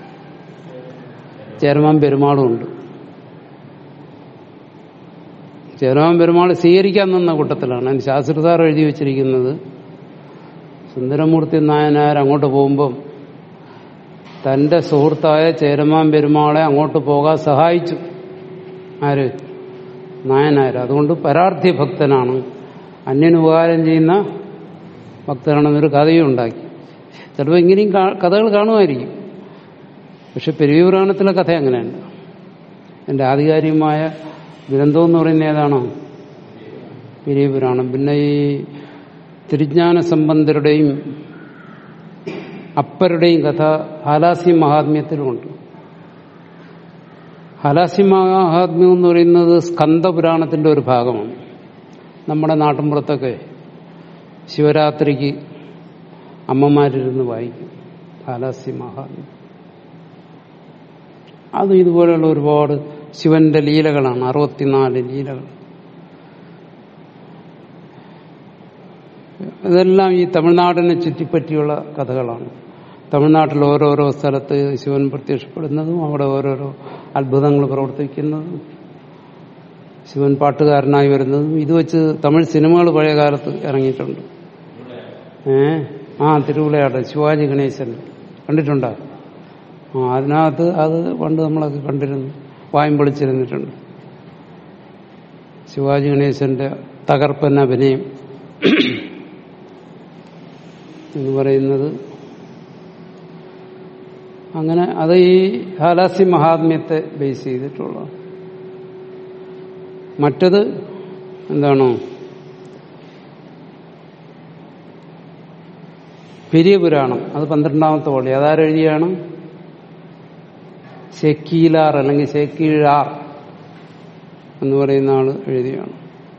ചേരമാൻ പെരുമാളും ഉണ്ട് ചേരമാൻ പെരുമാൾ സ്വീകരിക്കാൻ നിന്ന കൂട്ടത്തിലാണ് അതിന് ശാസ്ത്രസാർ എഴുതി വെച്ചിരിക്കുന്നത് സുന്ദരമൂർത്തി നായനാർ അങ്ങോട്ട് പോകുമ്പം തന്റെ സുഹൃത്തായ ചേരമാൻ പെരുമാളെ അങ്ങോട്ട് പോകാൻ സഹായിച്ചു ആര് നായനാർ അതുകൊണ്ട് പരാർത്ഥി ഭക്തനാണ് അന്യന് ഉപകാരം ചെയ്യുന്ന ഭക്തനാണെന്നൊരു കഥയും ഉണ്ടാക്കി ചിലപ്പോൾ ഇങ്ങനെയും കാ- കഥകൾ കാണുമായിരിക്കും പക്ഷെ പെരുവിപുരാണത്തിലെ കഥ അങ്ങനെയല്ല എൻ്റെ ആധികാരികമായ ഗ്രന്ഥം എന്ന് പറയുന്നത് ഏതാണോ പെരിയപുരാണം പിന്നെ ഈ തിരുജ്ഞാന സംബന്ധരുടെയും അപ്പരുടെയും കഥ ഹാലാസ്യ മഹാത്മ്യത്തിലുമുണ്ട് ഹാലാസ്യ മഹാത്മ്യം എന്ന് പറയുന്നത് സ്കന്ദപുരാണത്തിന്റെ ഒരു ഭാഗമാണ് നമ്മുടെ നാട്ടിൻപുറത്തൊക്കെ ശിവരാത്രിക്ക് അമ്മമാരിരുന്ന് വായിക്കും ഹാലാസ്യ മഹാത്മ്യം അതും ഇതുപോലെയുള്ള ഒരുപാട് ശിവന്റെ ലീലകളാണ് അറുപത്തിനാല് ലീലകൾ ഇതെല്ലാം ഈ തമിഴ്നാടിനെ ചുറ്റിപ്പറ്റിയുള്ള കഥകളാണ് തമിഴ്നാട്ടിൽ ഓരോരോ സ്ഥലത്ത് ശിവൻ പ്രത്യക്ഷപ്പെടുന്നതും അവിടെ ഓരോരോ അത്ഭുതങ്ങൾ പ്രവർത്തിക്കുന്നതും ശിവൻ പാട്ടുകാരനായി വരുന്നതും ഇത് വെച്ച് തമിഴ് സിനിമകൾ പഴയ കാലത്ത് ഇറങ്ങിയിട്ടുണ്ട് ഏ ആ തിരുവിളയാട് ശിവാജി ഗണേശൻ കണ്ടിട്ടുണ്ടോ ആ അതിനകത്ത് അത് പണ്ട് നമ്മളൊക്കെ കണ്ടിരുന്നു വായും പൊളിച്ചിരുന്നിട്ടുണ്ട് ശിവാജി ഗണേശന്റെ തകർപ്പൻ അഭിനയം എന്ന് പറയുന്നത് അങ്ങനെ അത് ഈ ഹാലാസ്യ മഹാത്മ്യത്തെ ബേസ് ചെയ്തിട്ടുള്ള മറ്റത് എന്താണോ പെരിയ പുരാണം അത് പന്ത്രണ്ടാമത്തെ പള്ളി അതാരെഴുതിയാണ് ഷെക്കീലാർ അല്ലെങ്കിൽ ഷെക്കീഴാർ എന്ന് പറയുന്ന ആള് എഴുതിയാണ്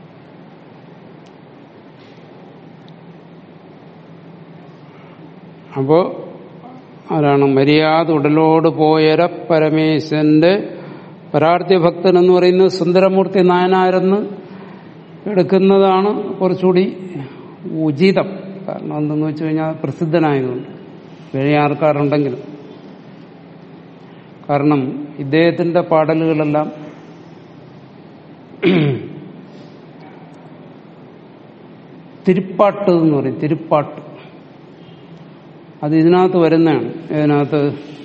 അപ്പോ ആരാണ് മര്യാദ ഉടലോട് പോയര പരമേശ്വരന്റെ പരാർത്ഥ്യ ഭക്തൻ എന്ന് പറയുന്നത് സുന്ദരമൂർത്തി നായനാരെന്ന് എടുക്കുന്നതാണ് കുറച്ചുകൂടി ഉചിതം കാരണം എന്തെന്ന് വെച്ച് കഴിഞ്ഞാൽ പ്രസിദ്ധനായതുകൊണ്ട് വേറെ ആൾക്കാരുണ്ടെങ്കിലും കാരണം ഇദ്ദേഹത്തിന്റെ പാടലുകളെല്ലാം തിരുപ്പാട്ട് എന്ന് പറയും തിരുപ്പാട്ട് അത് ഇതിനകത്ത് വരുന്നതാണ് ഇതിനകത്ത്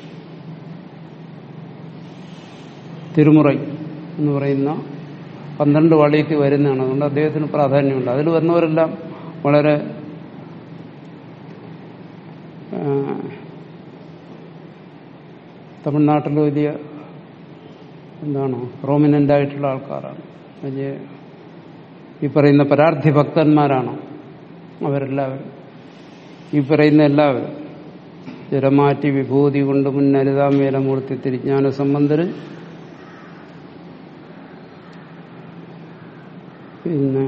തിരുമുറൈ എന്ന് പറയുന്ന പന്ത്രണ്ട് വള്ളിയത്തിൽ വരുന്നതാണ് അതുകൊണ്ട് അദ്ദേഹത്തിന് പ്രാധാന്യമുണ്ട് അതിൽ വരുന്നവരെല്ലാം വളരെ ആ, തമിഴ്നാട്ടിൽ വലിയ എന്താണ് പ്രോമിനന്റ് ആയിട്ടുള്ള ആൾക്കാരാണ് വലിയ ഈ പറയുന്ന പരാർത്ഥി ഭക്തന്മാരാണ് അവരെല്ലാവരും ഈ പറയുന്ന എല്ലാവരും ജലമാറ്റി വിഭൂതി കൊണ്ട് മുന്നരുതാം വേലമൂർത്തി തിരിജ്ഞാന സംബന്ധര് പിന്നെ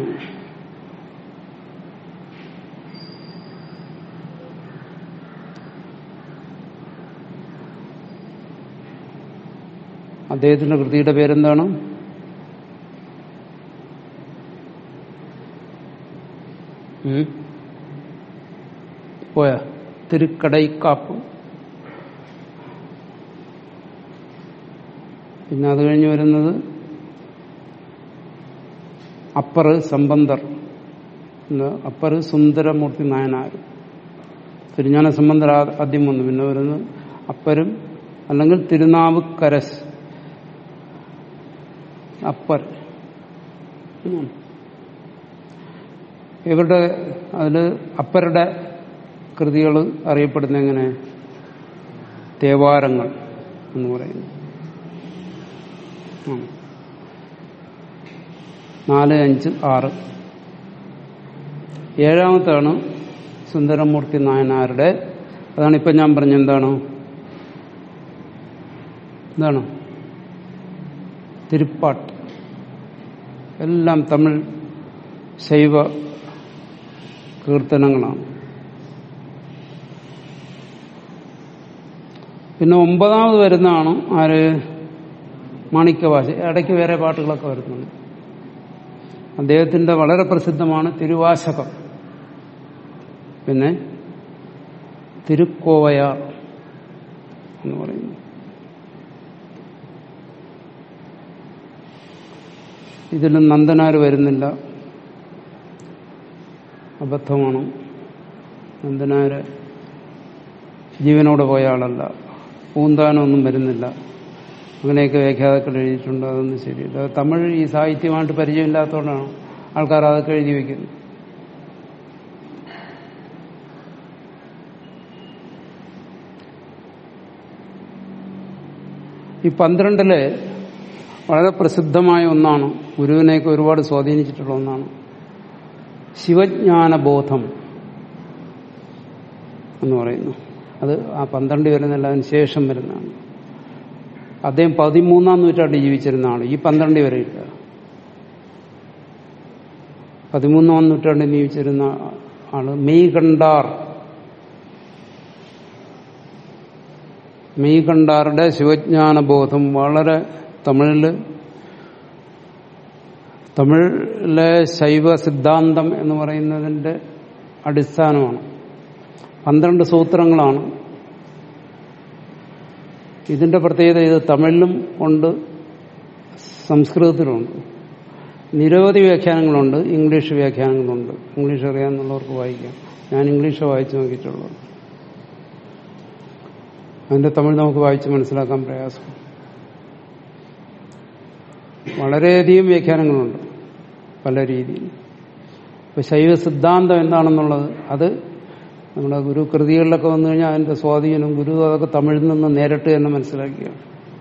അദ്ദേഹത്തിന്റെ കൃതിയുടെ പേരെന്താണ് ഉം? പോയ തിരുക്കടൈക്കാപ്പ് പിന്നെ അത് കഴിഞ്ഞ് വരുന്നത് അപ്പർ സമ്പന്തർ എന്ന് അപ്പർ സുന്ദരമൂർത്തി നായനാർ തിരുஞான സംബന്ധർ ആ- ആദ്യം വന്നു പിന്നെ വരുന്നത് അപ്പരും അല്ലെങ്കിൽ തിരുനാവുക്കരസ് അപ്പർ ഉം. ഇവരുടെ അതില് അപ്പരുടെ കൃതികൾ അറിയപ്പെടുന്ന എങ്ങനെ തേവാരങ്ങൾ എന്ന് പറയുന്നു ഉം. നാല് അഞ്ച് ആറ് ഏഴാമത്താണ് സുന്ദരമൂർത്തി നായനാരുടെ അതാണ് ഇപ്പം ഞാൻ പറഞ്ഞ എന്താണ് എന്താണ് തിരുപ്പാട്ട് എല്ലാം തമിഴ് ശൈവ കീർത്തനങ്ങളാണ് പിന്നെ ഒമ്പതാമത് വരുന്നതാണ് ആര് മാണിക്യവാശി ഇടയ്ക്ക് വേറെ പാട്ടുകളൊക്കെ വരുന്നുണ്ട് അദ്ദേഹത്തിന്റെ വളരെ പ്രസിദ്ധമാണ് തിരുവാശകം പിന്നെ തിരുക്കോവയാർ എന്ന് പറയുന്നു ഇതിലും നന്ദനാര് വരുന്നില്ല അബദ്ധമാണ് നന്ദനാര് ജീവനോടെ പോയ ആളല്ല പൂന്താനമൊന്നും വരുന്നില്ല അങ്ങനെയൊക്കെ വ്യാഖ്യാതാക്കൾ എഴുതിയിട്ടുണ്ട് അതൊന്നും ശരിയില്ല അത് തമിഴ് ഈ സാഹിത്യമായിട്ട് പരിചയമില്ലാത്തതുകൊണ്ടാണ് ആൾക്കാർ അതൊക്കെ എഴുതി വയ്ക്കുന്നത് ഈ പന്ത്രണ്ടില് വളരെ പ്രസിദ്ധമായ ഒന്നാണ് ഗുരുവിനെയൊക്കെ ഒരുപാട് സ്വാധീനിച്ചിട്ടുള്ള ഒന്നാണ് ശിവജ്ഞാനബോധം എന്ന് പറയുന്നു അത് ആ പന്ത്രണ്ട് വരുന്നല്ല അതിന് ശേഷം വരുന്നതാണ് അദ്ദേഹം പതിമൂന്നാം നൂറ്റാണ്ടിൽ ജീവിച്ചിരുന്ന ആള് ഈ പന്ത്രണ്ട് വരെ ഇല്ല പതിമൂന്നാം നൂറ്റാണ്ടിൽ ജീവിച്ചിരുന്ന ആള് മെയ്കണ്ടാർ മെയ്കണ്ടാറുടെ ശിവജ്ഞാനബോധം വളരെ തമിഴില് തമിഴിലെ ശൈവ സിദ്ധാന്തം എന്ന് പറയുന്നതിന്റെ അടിസ്ഥാനമാണ് പന്ത്രണ്ട് സൂത്രങ്ങളാണ് ഇതിന്റെ പ്രത്യേകത ഇത് തമിഴിലും ഉണ്ട് സംസ്കൃതത്തിലുമുണ്ട് നിരവധി വ്യാഖ്യാനങ്ങളുണ്ട് ഇംഗ്ലീഷ് വ്യാഖ്യാനങ്ങളുണ്ട് ഇംഗ്ലീഷ് അറിയാമെന്നുള്ളവർക്ക് വായിക്കാം ഞാൻ ഇംഗ്ലീഷ് വായിച്ചു നോക്കിയിട്ടുള്ളത് അതിന്റെ തമിഴ് നമുക്ക് വായിച്ച് മനസ്സിലാക്കാൻ പ്രയാസം വളരെയധികം വ്യാഖ്യാനങ്ങളുണ്ട് പല രീതിയിൽ ഇപ്പൊ ശൈവ സിദ്ധാന്തം എന്താണെന്നുള്ളത് അത് നമ്മുടെ ഗുരു കൃതികളിലൊക്കെ വന്നു കഴിഞ്ഞാൽ അതിന്റെ സ്വാധീനം ഗുരു അതൊക്കെ തമിഴിൽ നിന്ന് നേരിട്ട് തന്നെ മനസ്സിലാക്കിയാണ്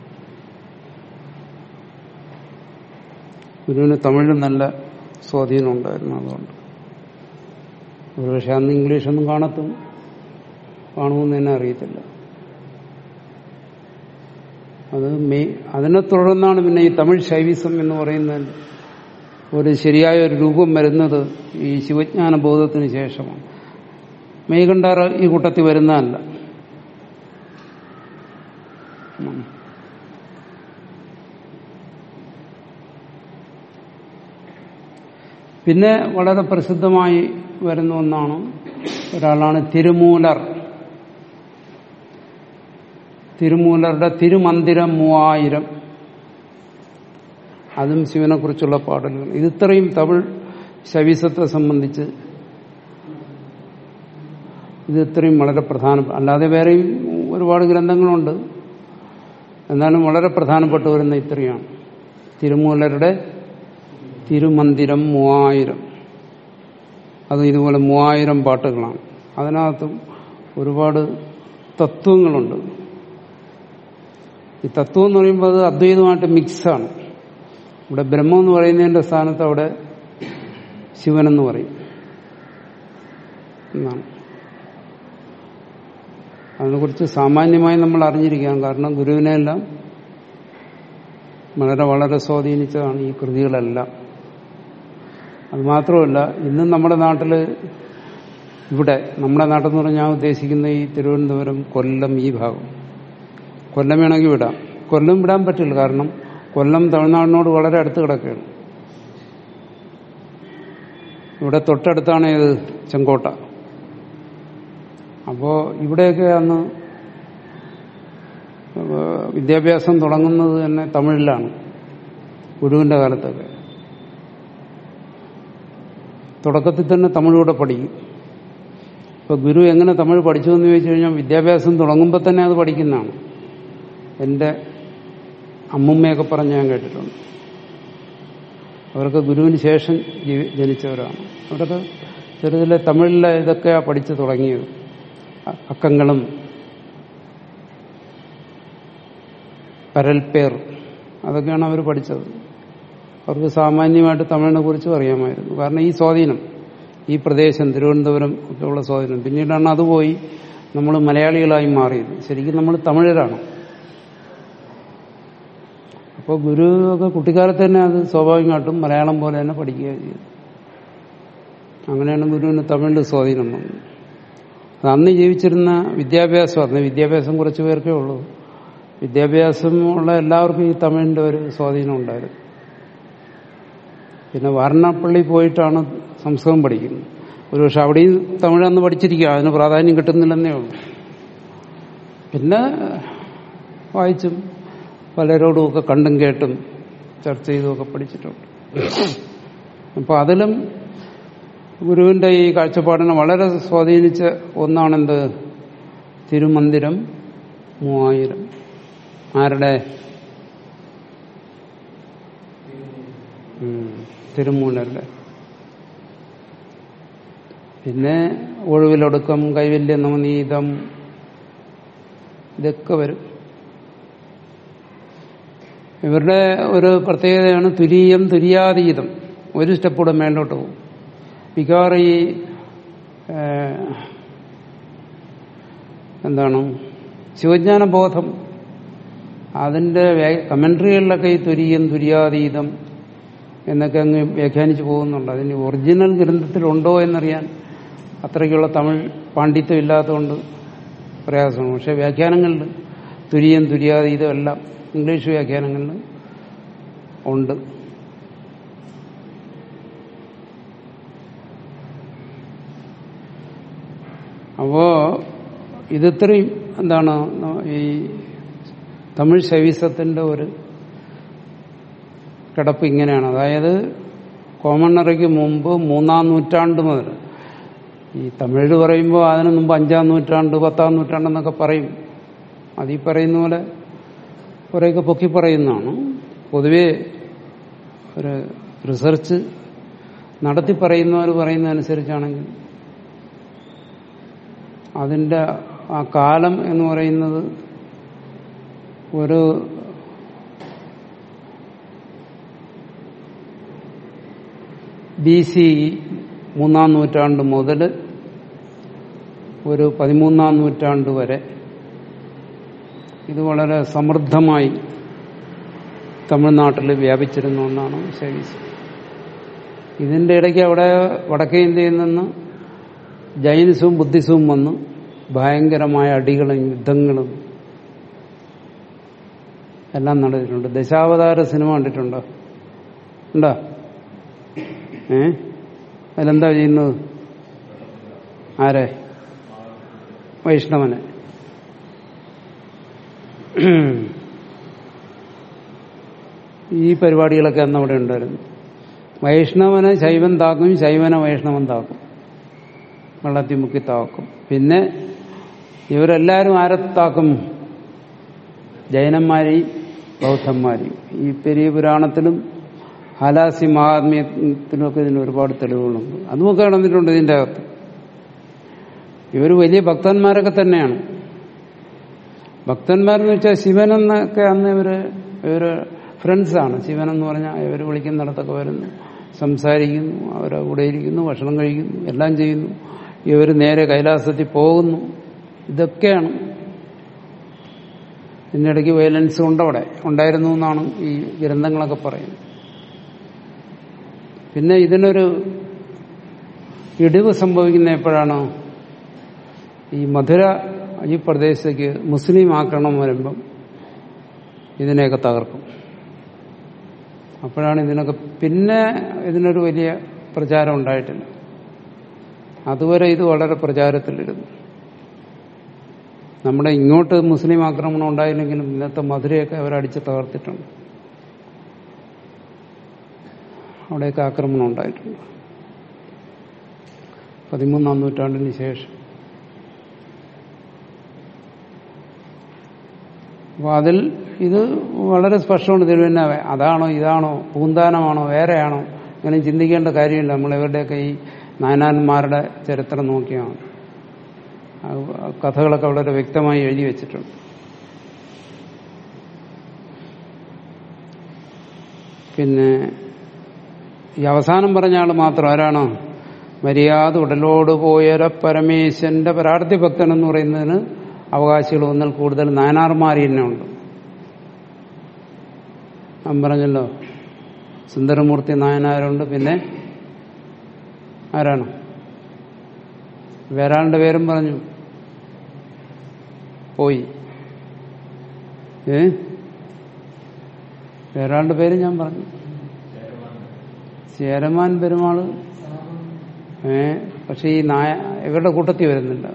ഗുരുവിന് തമിഴിൽ നല്ല സ്വാധീനം ഉണ്ടായിരുന്നു അതുകൊണ്ട് ഒരുപക്ഷെ അന്ന് ഇംഗ്ലീഷൊന്നും കാണത്തും കാണുമെന്ന് തന്നെ അറിയത്തില്ല അത് മെയ് അതിനെ തുടർന്നാണ് പിന്നെ ഈ തമിഴ് ശൈവിസം എന്ന് പറയുന്ന ഒരു ശരിയായ ഒരു രൂപം വരുന്നത് ഈ ശിവജ്ഞാന ബോധത്തിന് ശേഷമാണ് മെയ്കണ്ടാർ ഈ കൂട്ടത്തിൽ വരുന്നതല്ല ഉം. പിന്നെ വളരെ പ്രസിദ്ധമായി വരുന്ന ഒന്നാണ് ഒരാളാണ് തിരുമൂലർ തിരുമൂലരുടെ തിരുമന്ദിരം മൂവായിരം അതും ശിവനെ കുറിച്ചുള്ള പാടലുകൾ ഇത് ഇത്രയും തമിഴ് ശവിസത്തെ സംബന്ധിച്ച് ഇത് ഇത്രയും വളരെ പ്രധാന അല്ലാതെ വേറെയും ഒരുപാട് ഗ്രന്ഥങ്ങളുണ്ട് എന്നാലും വളരെ പ്രധാനപ്പെട്ട വരുന്ന ഇത്രയാണ് തിരുമൂലരുടെ തിരുമന്ദിരം മൂവായിരം അത് ഇതുപോലെ മൂവായിരം പാട്ടുകളാണ് അതിനകത്തും ഒരുപാട് തത്വങ്ങളുണ്ട് ഈ തത്വം എന്ന് പറയുമ്പോൾ അത് അദ്വൈതമായിട്ട് മിക്സാണ് ഇവിടെ ബ്രഹ്മം എന്ന് പറയുന്നതിന്റെ സ്ഥാനത്ത് അവിടെ ശിവനെന്ന് പറയും എന്നാണ് അതിനെക്കുറിച്ച് സാമാന്യമായി നമ്മൾ അറിഞ്ഞിരിക്കണം കാരണം ഗുരുവിനെല്ലാം വളരെ വളരെ സ്വാധീനിച്ചതാണ് ഈ കൃതികളെല്ലാം അത് മാത്രമല്ല ഇന്നും നമ്മുടെ നാട്ടിൽ ഇവിടെ നമ്മുടെ നാട്ടെന്ന് പറഞ്ഞാൽ ഞാൻ ഉദ്ദേശിക്കുന്ന ഈ തിരുവനന്തപുരം കൊല്ലം ഈ ഭാഗം കൊല്ലം വേണമെങ്കിൽ വിടാം കൊല്ലം വിടാൻ പറ്റില്ല കാരണം കൊല്ലം തമിഴ്നാടിനോട് വളരെ അടുത്ത് കിടക്കുകയാണ് ഇവിടെ തൊട്ടടുത്താണ് ഏത് ചെങ്കോട്ട അപ്പോ ഇവിടെയൊക്കെ അന്ന് വിദ്യാഭ്യാസം തുടങ്ങുന്നത് തന്നെ തമിഴിലാണ് ഗുരുവിന്റെ കാലത്തൊക്കെ തുടക്കത്തിൽ തന്നെ തമിഴൂടെ പഠിക്കും ഇപ്പൊ ഗുരു എങ്ങനെ തമിഴ് പഠിച്ചു എന്ന് ചോദിച്ചു കഴിഞ്ഞാൽ വിദ്യാഭ്യാസം തുടങ്ങുമ്പോൾ തന്നെ അത് പഠിക്കുന്നതാണ് എൻ്റെ അമ്മുമ്മയൊക്കെ പറഞ്ഞ് ഞാൻ കേട്ടിട്ടുണ്ട് അവരൊക്കെ ഗുരുവിന് ശേഷം ജീവി- ജനിച്ചവരാണ് അവരൊക്കെ ചെറുതിലെ തമിഴിലെ ഇതൊക്കെയാ പഠിച്ചു തുടങ്ങിയത് അ- അക്കങ്ങളും പരൽപ്പേർ അതൊക്കെയാണ് അവർ പഠിച്ചത് അവർക്ക് സാമാന്യമായിട്ട് തമിഴിനെ കുറിച്ചും അറിയാമായിരുന്നു കാരണം ഈ സ്വാധീനം ഈ പ്രദേശം തിരുവനന്തപുരം ഒക്കെ ഉള്ള സ്വാധീനം പിന്നീടാണ് അത് പോയി നമ്മൾ മലയാളികളായി മാറിയത് ശരിക്കും നമ്മൾ തമിഴരാണ് അപ്പോൾ ഗുരു ഒക്കെ കുട്ടിക്കാലത്ത് തന്നെ അത് സ്വാഭാവികമായിട്ടും മലയാളം പോലെ തന്നെ പഠിക്കുകയാണ് ചെയ്തത് അങ്ങനെയാണ് ഗുരുവിന് തമിഴിൽ സ്വാധീനം വന്നത് അത് അന്ന് ജീവിച്ചിരുന്ന വിദ്യാഭ്യാസം അന്ന് വിദ്യാഭ്യാസം കുറച്ച് പേർക്കേ ഉള്ളൂ വിദ്യാഭ്യാസം ഉള്ള എല്ലാവർക്കും ഈ തമിഴിന്റെ ഒരു സ്വാധീനം ഉണ്ടായിരുന്നു പിന്നെ വാരണപ്പള്ളി പോയിട്ടാണ് സംസ്കൃതം പഠിക്കുന്നത് ഒരുപക്ഷെ അവിടെയും തമിഴന്ന് പഠിച്ചിരിക്കുക അതിന് പ്രാധാന്യം കിട്ടുന്നില്ലെന്നേ ഉള്ളൂ പിന്നെ വായിച്ചും പലരോടുമൊക്കെ കണ്ടും കേട്ടും ചർച്ച ചെയ്തുമൊക്കെ പഠിച്ചിട്ടുണ്ട് അപ്പോൾ അതിലും ഗുരുവിന്റെ ഈ കാഴ്ചപ്പാടിനെ വളരെ സ്വാധീനിച്ച ഒന്നാണെന്ത് തിരുമന്ദിരം മൂവായിരം ആരുടെ ഉം, തിരുമൂലരുടെ പിന്നെ ഒഴിവിലൊടുക്കം കൈവല്യ നവനീതം ഇതൊക്കെ വരും ഇവരുടെ ഒരു പ്രത്യേകതയാണ് തുരീയം തുര്യാതീതം ഒരു സ്റ്റെപ്പൂടെ മേലോട്ട് പോകും മിക്കവാറും ഈ ഏഹ്, എന്താണ് ശിവജ്ഞാന ബോധം അതിന്റെ കമന്ററികളിലൊക്കെ ഈ തുരീയം തുര്യാതീതം എന്നൊക്കെ അങ്ങ് വ്യാഖ്യാനിച്ചു പോകുന്നുണ്ട് അതിന് ഒറിജിനൽ ഗ്രന്ഥത്തിലുണ്ടോ എന്നറിയാൻ അത്രയ്ക്കുള്ള തമിഴ് പാണ്ഡിത്യം ഇല്ലാത്തതുകൊണ്ട് പ്രയാസമാണ് പക്ഷെ വ്യാഖ്യാനങ്ങളിൽ തുരിയം തുര്യാതീതം എല്ലാം ഇംഗ്ലീഷ് വ്യാഖ്യാനങ്ങളിൽ ഉണ്ട് അപ്പോ ഇതിത്രയും എന്താണ് ഈ തമിഴ് ശൈവിസത്തിന്റെ ഒരു കിടപ്പ് ഇങ്ങനെയാണ് അതായത് കോമണ്ണറയ്ക്ക് മുമ്പ് മൂന്നാം നൂറ്റാണ്ട് മുതൽ ഈ തമിഴ് പറയുമ്പോൾ അതിന് മുമ്പ് അഞ്ചാം നൂറ്റാണ്ട് പത്താം നൂറ്റാണ്ടെന്നൊക്കെ പറയും അത് ഈ പറയുന്ന പോലെ കുറേയൊക്കെ പൊക്കി പറയുന്നതാണ് പൊതുവെ ഒരു റിസർച്ച് നടത്തി പറയുന്നവർ പറയുന്നതനുസരിച്ചാണെങ്കിൽ അതിന്റെ ആ കാലം എന്ന് പറയുന്നത് ഒരു ബി സി മൂന്നാം നൂറ്റാണ്ട് മുതൽ ഒരു പതിമൂന്നാം നൂറ്റാണ്ട് വരെ ഇത് വളരെ സമൃദ്ധമായി തമിഴ്നാട്ടിൽ വ്യാപിച്ചിരുന്ന ഒന്നാണ് ശൈവീസം ഇതിന്റെ ഇടയ്ക്ക് അവിടെ വടക്കേ ഇന്ത്യയിൽ നിന്ന് ജൈനിസവും ബുദ്ധിസവും വന്ന് ഭയങ്കരമായ അടികളും യുദ്ധങ്ങളും എല്ലാം നടന്നിട്ടുണ്ട് ദശാവതാര സിനിമ കണ്ടിട്ടുണ്ടോ ഉണ്ടോ ഏ അതിലെന്താ ചെയ്യുന്നത് ആരെ വൈഷ്ണവനെ ഈ പരിപാടികളൊക്കെ അന്ന് അവിടെ ഉണ്ടായിരുന്നു വൈഷ്ണവനെ ശൈവൻ താക്കും ശൈവനെ വൈഷ്ണവൻ താക്കും വെള്ളത്തിൽ മുക്കി താക്കും പിന്നെ ഇവരെല്ലാവരും ആരെ താക്കും ജൈനന്മാരെയും ബൗദ്ധന്മാരെയും ഈ പെരിയ പുരാണത്തിലും ഹാലാസി മഹാത്മ്യത്തിലുമൊക്കെ ഇതിന് ഒരുപാട് തെളിവുകളുണ്ട് അതുമൊക്കെ നടന്നിട്ടുണ്ട് ഇതിന്റെ അകത്ത് ഇവർ വലിയ ഭക്തന്മാരൊക്കെ തന്നെയാണ് ഭക്തന്മാരെന്ന് വെച്ചാൽ ശിവൻ എന്നൊക്കെ അന്ന് ഇവര് ഇവര് ഫ്രണ്ട്സാണ് ശിവൻ എന്ന് പറഞ്ഞാൽ ഇവർ വിളിക്കുന്നിടത്തൊക്കെ വരുന്നു സംസാരിക്കുന്നു അവരെ കൂടെ ഇരിക്കുന്നു ഭക്ഷണം കഴിക്കുന്നു എല്ലാം ചെയ്യുന്നു ഇവർ നേരെ കൈലാസത്തിൽ പോകുന്നു ഇതൊക്കെയാണ് ഇതിനിടയ്ക്ക് വയലൻസ് ഉണ്ടവിടെ ഉണ്ടായിരുന്നു എന്നാണ് ഈ ഗ്രന്ഥങ്ങളൊക്കെ പറയുന്നത് പിന്നെ ഇതിനൊരു ഇടിവ് സംഭവിക്കുന്ന എപ്പോഴാണ് ഈ മധുര ഈ പ്രദേശത്തേക്ക് മുസ്ലിം ആക്രമണം വരുമ്പം ഇതിനെയൊക്കെ തകർക്കും അപ്പോഴാണ് ഇതിനൊക്കെ പിന്നെ ഇതിനൊരു വലിയ പ്രചാരം ഉണ്ടായിട്ടില്ല അതുവരെ ഇത് വളരെ പ്രചാരത്തിലിരുന്നു നമ്മുടെ ഇങ്ങോട്ട് മുസ്ലിം ആക്രമണം ഉണ്ടായില്ലെങ്കിലും ഇന്നത്തെ മധുരയൊക്കെ അവരടിച്ച് തകർത്തിട്ടുണ്ട് അവിടെയൊക്കെ ആക്രമണം ഉണ്ടായിട്ടുണ്ട് പതിമൂന്നാം നൂറ്റാണ്ടിന് ശേഷം അപ്പൊ അതിൽ ഇത് വളരെ സ്പഷ്ടമാണ് തിരുവന്ന അതാണോ ഇതാണോ പൂന്താനമാണോ വേറെയാണോ ഇങ്ങനെ ചിന്തിക്കേണ്ട കാര്യമില്ല നമ്മൾ ഇവരുടെയൊക്കെ ഈ നായനാന്മാരുടെ ചരിത്രം നോക്കിയാണ് കഥകളൊക്കെ വളരെ വ്യക്തമായി എഴുതി വെച്ചിട്ടുണ്ട് പിന്നെ ഈ അവസാനം പറഞ്ഞ ആൾ മാത്രം ആരാണ് മര്യാദ ഉടലോട് പോയര പരമേശ്വരന്റെ പരാർത്ഥി ഭക്തൻ എന്ന് പറയുന്നതിന് അവകാശികൾ ഒന്നിൽ കൂടുതൽ നായനാർമാരി തന്നെ ഉണ്ട് ഞാൻ പറഞ്ഞല്ലോ സുന്ദരമൂർത്തി നായനാരുണ്ട് പിന്നെ ആരാണ് വേറാളുടെ പേരും പറഞ്ഞു പോയി ഏ വേറാളുടെ പേര് ഞാൻ പറഞ്ഞു ചേരമാൻ പെരുമാള് ഏ പക്ഷെ ഈ നായ ഇവരുടെ കൂട്ടത്തിൽ വരുന്നില്ല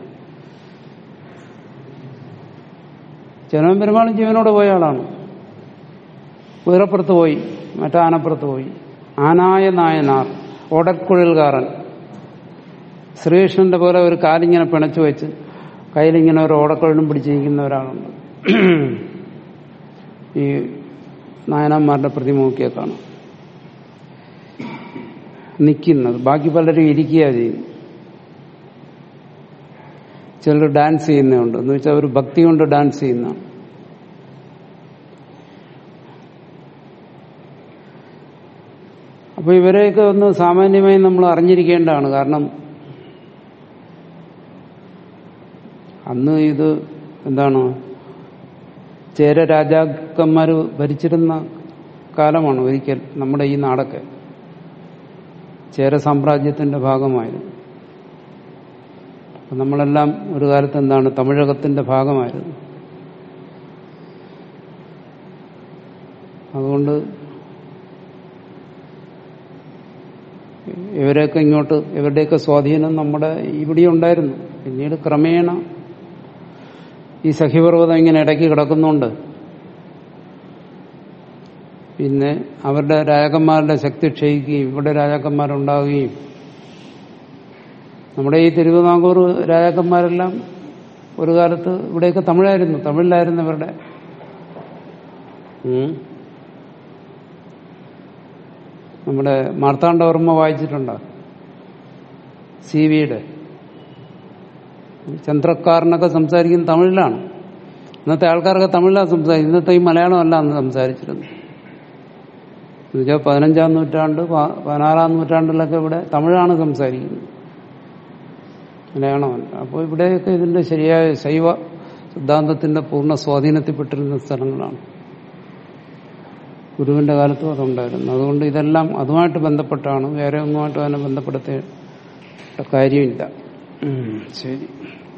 ചേരമാൻ പെരുമാളും ജീവനോട് പോയ ആളാണ് കുതിരപ്പുറത്ത് പോയി മറ്റാനപ്പുറത്ത് പോയി ആനായ നായനാർ ഓടക്കുഴൽകാരൻ ശ്രീകൃഷ്ണന്റെ പോലെ ഒരു കാലിങ്ങനെ പിണച്ചു വെച്ച് കയ്യിലിങ്ങനെ ഒരു ഓടക്കുഴലും പിടിച്ചിരിക്കുന്ന ഒരാളുണ്ട് ഈ നായനന്മാരുടെ പ്രതിമ നോക്കിയാൽ കാണാം നിൽക്കുന്നത് ബാക്കി പലരും ഇരിക്കുക ചെയ്യും ചിലർ ഡാൻസ് ചെയ്യുന്നുണ്ട് എന്ന് വെച്ചാൽ ഒരു ഭക്തി കൊണ്ട് ഡാൻസ് ചെയ്യുന്ന അപ്പൊ ഇവരെയൊക്കെ ഒന്ന് സാമാന്യമായി നമ്മൾ അറിഞ്ഞിരിക്കേണ്ടതാണ് കാരണം അന്ന് ഇത് എന്താണ് ചേര രാജാക്കന്മാർ ഭരിച്ചിരുന്ന കാലമാണ് ഒരിക്കൽ നമ്മുടെ ഈ നാടൊക്കെ ചേര സാമ്രാജ്യത്തിന്റെ ഭാഗമായിരുന്നു അപ്പൊ നമ്മളെല്ലാം ഒരു കാലത്ത് എന്താണ് തമിഴകത്തിന്റെ ഭാഗമായിരുന്നു അതുകൊണ്ട് ഇവരെയൊക്കെ ഇങ്ങോട്ട് ഇവരുടെയൊക്കെ സ്വാധീനം നമ്മുടെ ഇവിടെ ഉണ്ടായിരുന്നു പിന്നീട് ക്രമേണ ഈ സഖ്യപർവ്വതം ഇങ്ങനെ ഇടയ്ക്ക് കിടക്കുന്നുണ്ട് പിന്നെ അവരുടെ രാജാക്കന്മാരുടെ ശക്തി ക്ഷയിക്കുകയും ഇവിടെ രാജാക്കന്മാരുണ്ടാവുകയും നമ്മുടെ ഈ തിരുവിതാംകൂർ രാജാക്കന്മാരെല്ലാം ഒരു കാലത്ത് ഇവിടെയൊക്കെ തമിഴായിരുന്നു തമിഴിലായിരുന്നു ഇവരുടെ ഉം. നമ്മുടെ മാർത്താണ്ഡവർമ്മ വായിച്ചിട്ടുണ്ടോ സി വിയുടെ ചന്ദ്രക്കാരനൊക്കെ സംസാരിക്കുന്ന തമിഴിലാണ് ഇന്നത്തെ ആൾക്കാരൊക്കെ തമിഴിലാണ് സംസാരിക്കുന്നത് ഇന്നത്തെ ഈ മലയാളമല്ല അന്ന് സംസാരിച്ചിരുന്നത് എന്നുവെച്ചാൽ പതിനഞ്ചാം നൂറ്റാണ്ട് പ- പതിനാറാം നൂറ്റാണ്ടിലൊക്കെ ഇവിടെ തമിഴാണ് സംസാരിക്കുന്നത് മലയാളമല്ല അപ്പോൾ ഇവിടെയൊക്കെ ഇതിന്റെ ശരിയായ ശൈവ സിദ്ധാന്തത്തിന്റെ പൂർണ്ണ സ്വാധീനത്തിൽപ്പെട്ടിരുന്ന സ്ഥലങ്ങളാണ് ഗുരുവിന്റെ കാലത്തും അതുണ്ടായിരുന്നു അതുകൊണ്ട് ഇതെല്ലാം അതുമായിട്ട് ബന്ധപ്പെട്ടാണ് വേറെ ഒന്നുമായിട്ട് അതിനെ ബന്ധപ്പെടുത്തേണ്ട കാര്യമില്ല ഉം, ശരി